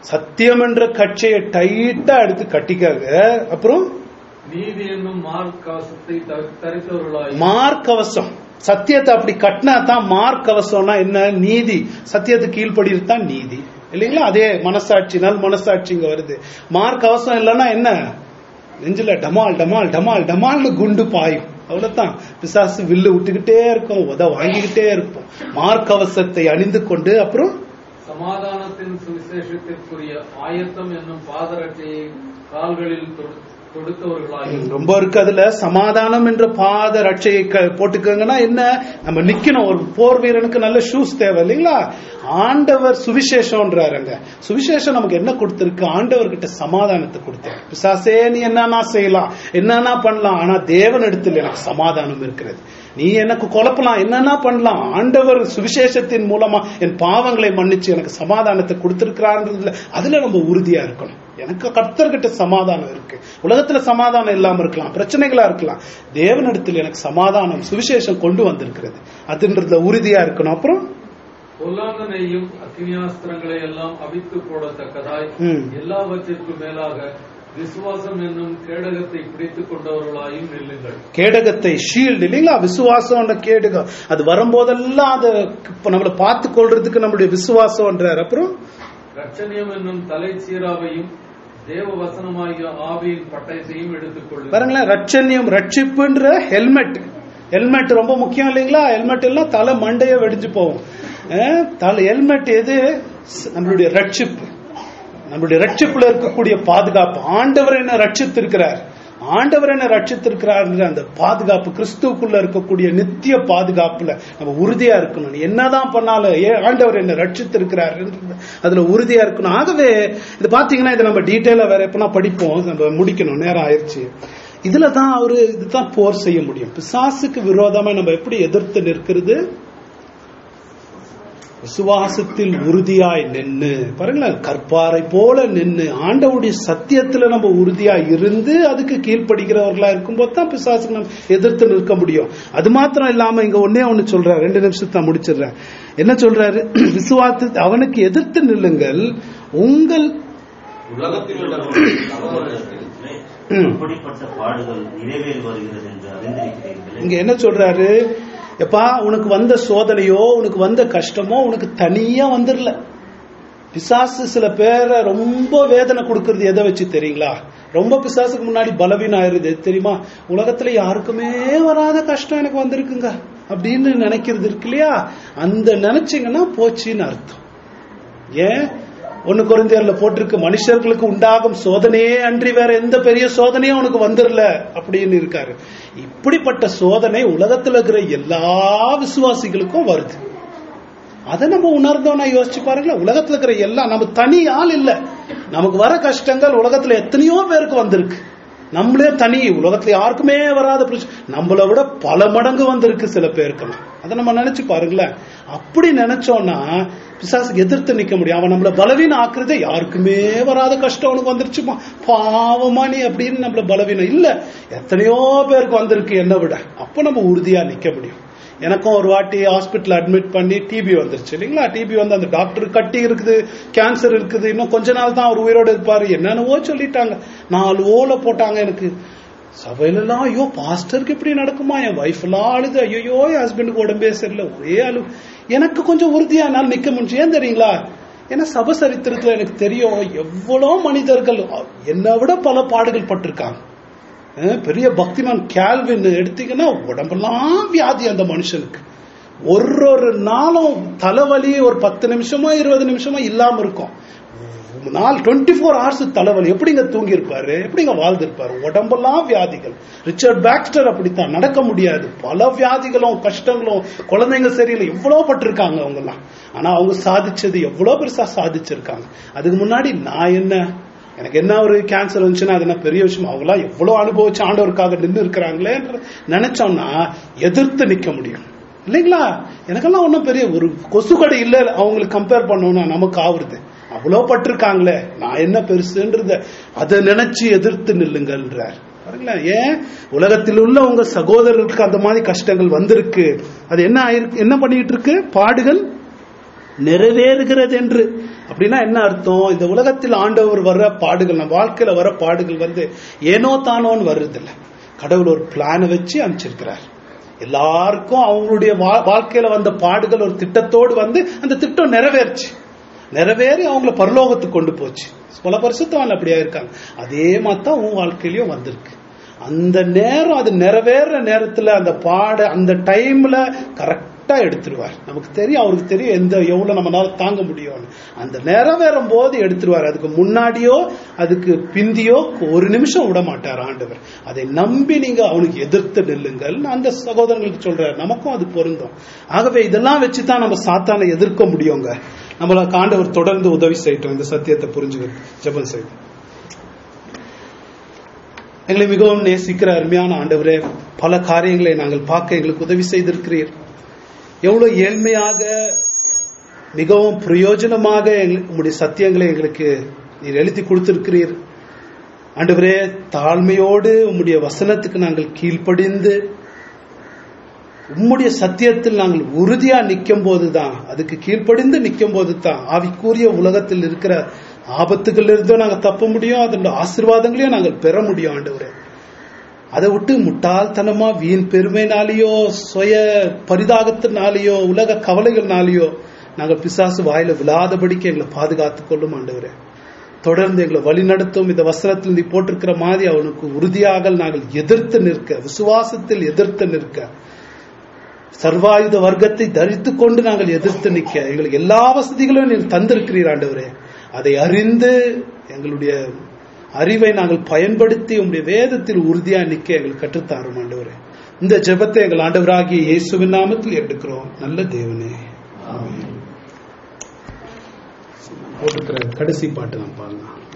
சத்தியம் என்ற கட்சியை டைட்டா எடுத்து கட்டிக்காங்க அப்புறம் நீதி என்னும் மார்க்கவசத்தை த- தரித்தவர்களாய் மார்க்கவசம் சத்தியத்தை அப்படி கட்டினா தான் மார்க்கவசம்னா என்ன நீதி சத்தியத்துக்கு கீழ்ப்படிறது தான் நீதி இல்லைங்களா அதே மனசாட்சி நல் மனசாட்சி இங்க வருது மார்க்கவசம் இல்லைன்னா என்ன நெஞ்சில டமால் டமால் டமால் டமால்னு குண்டு பாயும் அவ்வளவுதான் பிசாசு வில்லு விட்டுக்கிட்டே இருக்கும் உத வாங்கிக்கிட்டே இருப்போம் மார்க்கவசத்தை அணிந்து கொண்டு அப்புறம் சமாதானத்தின் சுவிசேஷத்திற்குரிய ஆயத்தம் என்னும் பாதரட்சையை கால்களில் தொடு- தொடுத்தவர்களாயும் ரொம்ப இருக்கு அதுல சமாதானம் என்ற பாத ரட்சையை க- போட்டுக்கோங்கன்னா என்ன நம்ம நிக்கணும் ஒரு போர் வீரனுக்கு நல்ல ஷூஸ் தேவை இல்லைங்களா ஆண்டவர் சுவிசேஷம்ன்றாருங்க சுவிசேஷம் நமக்கு என்ன கொடுத்திருக்கு ஆண்டவர் கிட்ட சமாதானத்தை கொடுத்தாரு பிசாசே நீ என்னன்னா செய்யலாம் என்னன்னா பண்ணலாம் ஆனா தேவன் இடத்துல எனக்கு சமாதானம் இருக்கிறது நீ எனக்கு குழப்பலாம் என்னன்னா பண்ணலாம் ஆண்டவர் சுவிசேஷத்தின் மூலமா என் பாவங்களை மன்னிச்சு எனக்கு சமாதானத்தை கொடுத்திருக்கிறான்றதுல அதுல நம்ம உறுதியா இருக்கணும் எனக்கு கர்த்தர்கிட்ட சமாதானம் இருக்கு உலகத்துல சமாதானம் இல்லாம இருக்கலாம் பிரச்சனைகளா இருக்கலாம் தேவனிடத்தில் எனக்கு சமாதானம் சுவிசேஷம் கொண்டு வந்திருக்கிறது அதுன்றதுல உறுதியா இருக்கணும் அப்புறம் பொல்லாங்கனையும் அக்னியாஸ்திரங்களை எல்லாம் அவித்து போடத்தக்கதாய் ம். எல்லாவற்றிற்கும் மேலாக விசுவாசம் என்னும் கேடகத்தை பிடித்துக் கொண்டவர்களாயும் நில்லுங்கள் கேடகத்தை ஷீல்டு இல்லைங்களா விசுவாசம் கேடகம் அது வரும்போதெல்லாம் அதை இப்ப நம்மளை பார்த்து கொள்றதுக்கு நம்மளுடைய விசுவாசம்ன்றார் அப்புறம் ரட்சணியம் என்னும் தலை சீராவையும் தேவ வசனமாகிய ஆவியின் பட்டயத்தையும் எடுத்துக் கொள்ளுங்கள் பாருங்களேன் ரட்சண்யம் ரட்சிப்புன்ற ஹெல்மெட் ஹெல்மெட் ரொம்ப முக்கியம் இல்லைங்களா ஹெல்மெட் எல்லாம் தலை மண்டைய வெடிஞ்சு போகும் அஹ், தலை ஹெல்மெட் எது ஸ்- நம்மளுடைய ரட்சிப்பு நம்மளுடைய ரட்சிப்புல இருக்கக்கூடிய பாதுகாப்பு ஆண்டவர் என்ன ரட்சித்திருக்கிறார் ஆண்டவர் என்ன ரட்சித்திருக்கிறார் அந்த பாதுகாப்பு கிறிஸ்துவுக்குள்ள இருக்கக்கூடிய நித்திய பாதுகாப்புல நம்ம உறுதியா இருக்கணும் நீ என்னதான் பண்ணாலும் ஏ ஆண்டவர் என்ன ரட்சித்திருக்கிறார் என்று அதுல உறுதியா இருக்கணும் ஆகவே இது பாத்தீங்கன்னா இதை நம்ம டீட்டெயிலா வேற எப்பனா படிப்போம் நம்ம முடிக்கணும் நேரம் ஆயிடுச்சு இதுல தான் அவரு இதுதான் போர் செய்ய முடியும் பிசாசுக்கு விரோதமா நம்ம எப்படி எதிர்த்து நிற்கிறது விசுவாசத்தில் உறுதியாய் நின்னு பாருங்களேன் கற்பாறை போல நின்னு ஆண்டவுடைய சத்தியத்துல நம்ம உறுதியா இருந்து அதுக்கு கீழ்ப்படுகிறவர்களா இருக்கும்போது தான் பிசாசுக்கு நம்ம எதிர்த்து நிற்க முடியும் அது மாத்திரம் இல்லாம இங்க ஒன்னே ஒண்ணு சொல்றாரு ரெண்டு நிமிஷத்தை நான் முடிச்சிடுறேன் என்ன சொல்றாரு விசுவாச அவனுக்கு எதிர்த்து நில்லுங்கள் உங்கள் உலகத்தில் உள்ள சகோதரர்கள் ம். அப்படிப்பட்ட பாடுகள் நிறைவேறி வருகிறது என்று அறிந்திருக்கிறீர்களே இங்க என்ன சொல்றாரு எப்பா உனக்கு வந்த சோதனையோ உனக்கு வந்த கஷ்டமோ உனக்கு தனியா வந்துடல பிசாசு சில பேரை ரொம்ப வேதனை கொடுக்கறது எதை வச்சு தெரியுங்களா ரொம்ப பிசாசுக்கு முன்னாடி பலவீனம் ஆயிருது எது தெரியுமா உலகத்துல யாருக்குமே வராத கஷ்டம் எனக்கு வந்திருக்குங்க அப்படின்னு நினைக்கிறது இருக்கு இல்லையா அந்த நினைச்சீங்கன்னா போச்சுன்னு அர்த்தம் ஏன் ஒன்னு குறைந்தர்ல போட்டிருக்கு மனுஷர்களுக்கு உண்டாகும் சோதனையே அன்றி வேற எந்த பெரிய சோதனையும் உனக்கு வந்துடல அப்படின்னு இருக்காரு இப்படிப்பட்ட சோதனை உலகத்துல இருக்கிற எல்லா விசுவாசிகளுக்கும் வருது அதை நம்ம உணர்ந்தோம்னா யோசிச்சு பாருங்களேன் உலகத்துல இருக்கிற எல்லா நம்ம தனி ஆள் இல்ல நமக்கு வர கஷ்டங்கள் உலகத்துல எத்தனையோ பேருக்கு வந்திருக்கு நம்மளே தனி உலகத்துல யாருக்குமே வராத பிரச்சனை நம்மளை விட பல மடங்கு வந்திருக்கு சில பேருக்கெல்லாம் அதை நம்ம நினைச்சு பாருங்களேன் அப்படி நினைச்சோம்னா பிசாசுக்கு எதிர்த்து நிக்க முடியும் அவன் நம்மள பலவீனம் ஆக்குறதே யாருக்குமே வராத கஷ்டம் அவனுக்கு வந்துருச்சுமா பாவமா நீ அப்படின்னு நம்மள பலவீனம் இல்ல எத்தனையோ பேருக்கு வந்திருக்கு என்னை விட அப்ப நம்ம உறுதியா நிக்க முடியும் எனக்கும் ஒரு வாட்டி ஹாஸ்பிட்டல் அட்மிட் பண்ணி டிபி வந்துருச்சு இல்லைங்களா டிபி வந்து அந்த டாக்டர் கட்டி இருக்குது கேன்சர் இருக்குது இன்னும் கொஞ்ச நாள் தான் அவர் உயிரோடு இருப்பாரு என்னென்னவோ சொல்லிட்டாங்க நாலு ஓலை போட்டாங்க எனக்கு சபையில எல்லாம் ஐயோ பாஸ்டருக்கு இப்படி நடக்குமா என் வைஃப் எல்லாம் அழுது ஐயோ என் ஹஸ்பண்டுக்கு உடம்பே சரியில்லை ஒரே அழு எனக்கு கொஞ்சம் உறுதியா என்னால் நிக்க முடிஞ்சு ஏன் தெரியுங்களா ஏன்னா சப சரித்திரத்துல எனக்கு தெரியும் எவ்வளவு மனிதர்கள் என்னை விட பல பாடுகள் பட்டிருக்காங்க அஹ் பெரிய பக்திமான் கேல்வின் எடுத்தீங்கன்னா உடம்பெல்லாம் வியாதி அந்த மனுஷனுக்கு ஒரு ஒரு நாளும் தலைவலி ஒரு பத்து நிமிஷமோ இருபது நிமிஷமோ இல்லாம இருக்கும் நாள் டுவெண்ட்டி ஃபோர் ஹவர்ஸ் தலைவலி எப்படிங்க தூங்கி இருப்பாரு எப்படிங்க வாழ்ந்திருப்பாரு உடம்பெல்லாம் வியாதிகள் ரிச்சர்ட் பாக்ஸ்டர் அப்படித்தான் நடக்க முடியாது பல வியாதிகளும் கஷ்டங்களும் குழந்தைங்க சரியில்லை எவ்வளவு பட்டிருக்காங்க அவங்க எல்லாம் ஆனா அவங்க சாதிச்சது எவ்வளவு பெருசா சாதிச்சிருக்காங்க அதுக்கு முன்னாடி நான் என்ன எனக்கு என்ன ஒரு கேன்சர் வந்துச்சுன்னா அது என்ன பெரிய விஷயம் அவங்களாம் எவ்வளவு அனுபவிச்சு ஆண்டவருக்காக நின்று இருக்கிறாங்களே நினைச்சோம்னா எதிர்த்து நிக்க முடியும் இல்லைங்களா எனக்கெல்லாம் ஒன்றும் பெரிய ஒரு கொசுக்கடை இல்லை அவங்களுக்கு கம்பேர் பண்ணோம்னா நமக்கு ஆகுறது அவ்வளோ பட்டிருக்காங்களே நான் என்ன பெருசுன்றத அதை நினைச்சு எதிர்த்து நில்லுங்கள்ன்றார் பாருங்களேன் ஏன் உலகத்தில் உள்ள உங்க சகோதரர்களுக்கு அந்த மாதிரி கஷ்டங்கள் வந்திருக்கு அது என்ன ஆயிருக்கு என்ன பண்ணிட்டு இருக்கு பாடுகள் நிறைவேறுகிறது என்று அப்படின்னா என்ன அர்த்தம் இந்த உலகத்தில் ஆண்டவர் வர்ற பாடுகள் நம்ம வாழ்க்கையில வர பாடுகள் வந்து ஏனோ தானோன்னு வர்றது இல்ல கடவுள் ஒரு பிளானை வச்சு அமைச்சிருக்கிறார் எல்லாருக்கும் அவங்களுடைய வா- வாழ்க்கையில வந்த பாடுகள் ஒரு திட்டத்தோடு வந்து அந்த திட்டம் நிறைவேறுச்சு நிறைவேறி அவங்கள பரலோகத்துக்கு கொண்டு போச்சு பல பரிசுத்தவான் அப்படியா இருக்காங்க அதே மாதிரி தான் உன் வாழ்க்கையிலயும் வந்திருக்கு அந்த நேரம் அது நிறைவேற நேரத்துல அந்த பாட அந்த டைம்ல கரெக்டா எடுத்துருவார் நமக்கு தெரியும் அவருக்கு தெரியும் எந்த எவ்வளவு நம்மளால தாங்க முடியும்னு அந்த நிறைவேறும் போது எடுத்துருவார் அதுக்கு முன்னாடியோ அதுக்கு பிந்தியோ ஒரு நிமிஷம் விட மாட்டார் ஆண்டவர் அதை நம்பி நீங்க அவனுக்கு எதிர்த்து நில்லுங்கள் அந்த சகோதரங்களுக்கு சொல்றாரு நமக்கும் அது பொருந்தும் ஆகவே இதெல்லாம் வச்சுதான் நம்ம சாத்தானை எதிர்க்க முடியுங்க நம்மள ஆண்டவர் தொடர்ந்து உதவி செய்யட்டும் இந்த சத்தியத்தை புரிஞ்சுக்க ஜெபம் செய்யும் எங்களை மிகவும் நேசிக்கிற அருமையான ஆண்டவரே பல காரியங்களை நாங்கள் பார்க்க எங்களுக்கு உதவி செய்திருக்கிறீர் எவ்வளவு ஏழ்மையாக மிகவும் பிரயோஜனமாக எங்களுக்கு- உம்முடைய சத்தியங்களை எங்களுக்கு நீர் எழுதி கொடுத்திருக்கிறீர் ஆண்டவரே தாழ்மையோடு உம்முடைய வசனத்துக்கு நாங்கள் கீழ்ப்படிந்து உம்முடைய சத்தியத்தில் நாங்கள் உறுதியா நிற்கும் போதுதான் அதுக்கு கீழ்ப்படிந்து நிற்கும் போது தான் ஆவிக்குரிய உலகத்தில் இருக்கிற ஆபத்துகள் இருந்தும் நாங்கள் தப்ப முடியும் அதோட ஆசீர்வாதங்களையும் நாங்கள் பெற முடியும் ஆண்டவரே அதை விட்டு முட்டாள்தனமா வீண் பெருமைனாலேயோ சுய பரிதாகத்தினாலேயோ உலக கவலைகள்னாலேயோ நாங்கள் பிசாசு வாயில விழாதபடிக்கு எங்களை பாதுகாத்துக் கொள்ளும் ஆண்டவரே தொடர்ந்து எங்களை வழிநடத்தும் இந்த வசனத்தில் நீ போட்டிருக்கிற மாதிரி அவனுக்கு உறுதியாக நாங்கள் எதிர்த்து நிற்க விசுவாசத்தில் எதிர்த்து நிற்க சர்வாயுத வர்க்கத்தை தரித்துக் கொண்டு நாங்கள் எதிர்த்து நிற்க எங்களுக்கு எல்லா வசதிகளும் நீர் தந்திருக்கிறீர் ஆண்டவரே அதை அறிந்து எங்களுடைய அறிவை நாங்கள் பயன்படுத்தி உங்களுடைய வேதத்தில் உறுதியா நிற்க எங்களுக்கு கற்றுத்தாரும் ஆண்டவரே இந்த ஜெபத்தை எங்கள் ஆண்டவராகிய இயேசுவின் நாமத்தில் எடுக்கிறோம் நல்ல தேவனே ஆமென். போட்டிருக்கிற கடைசி பாட்டு நான் பாருங்க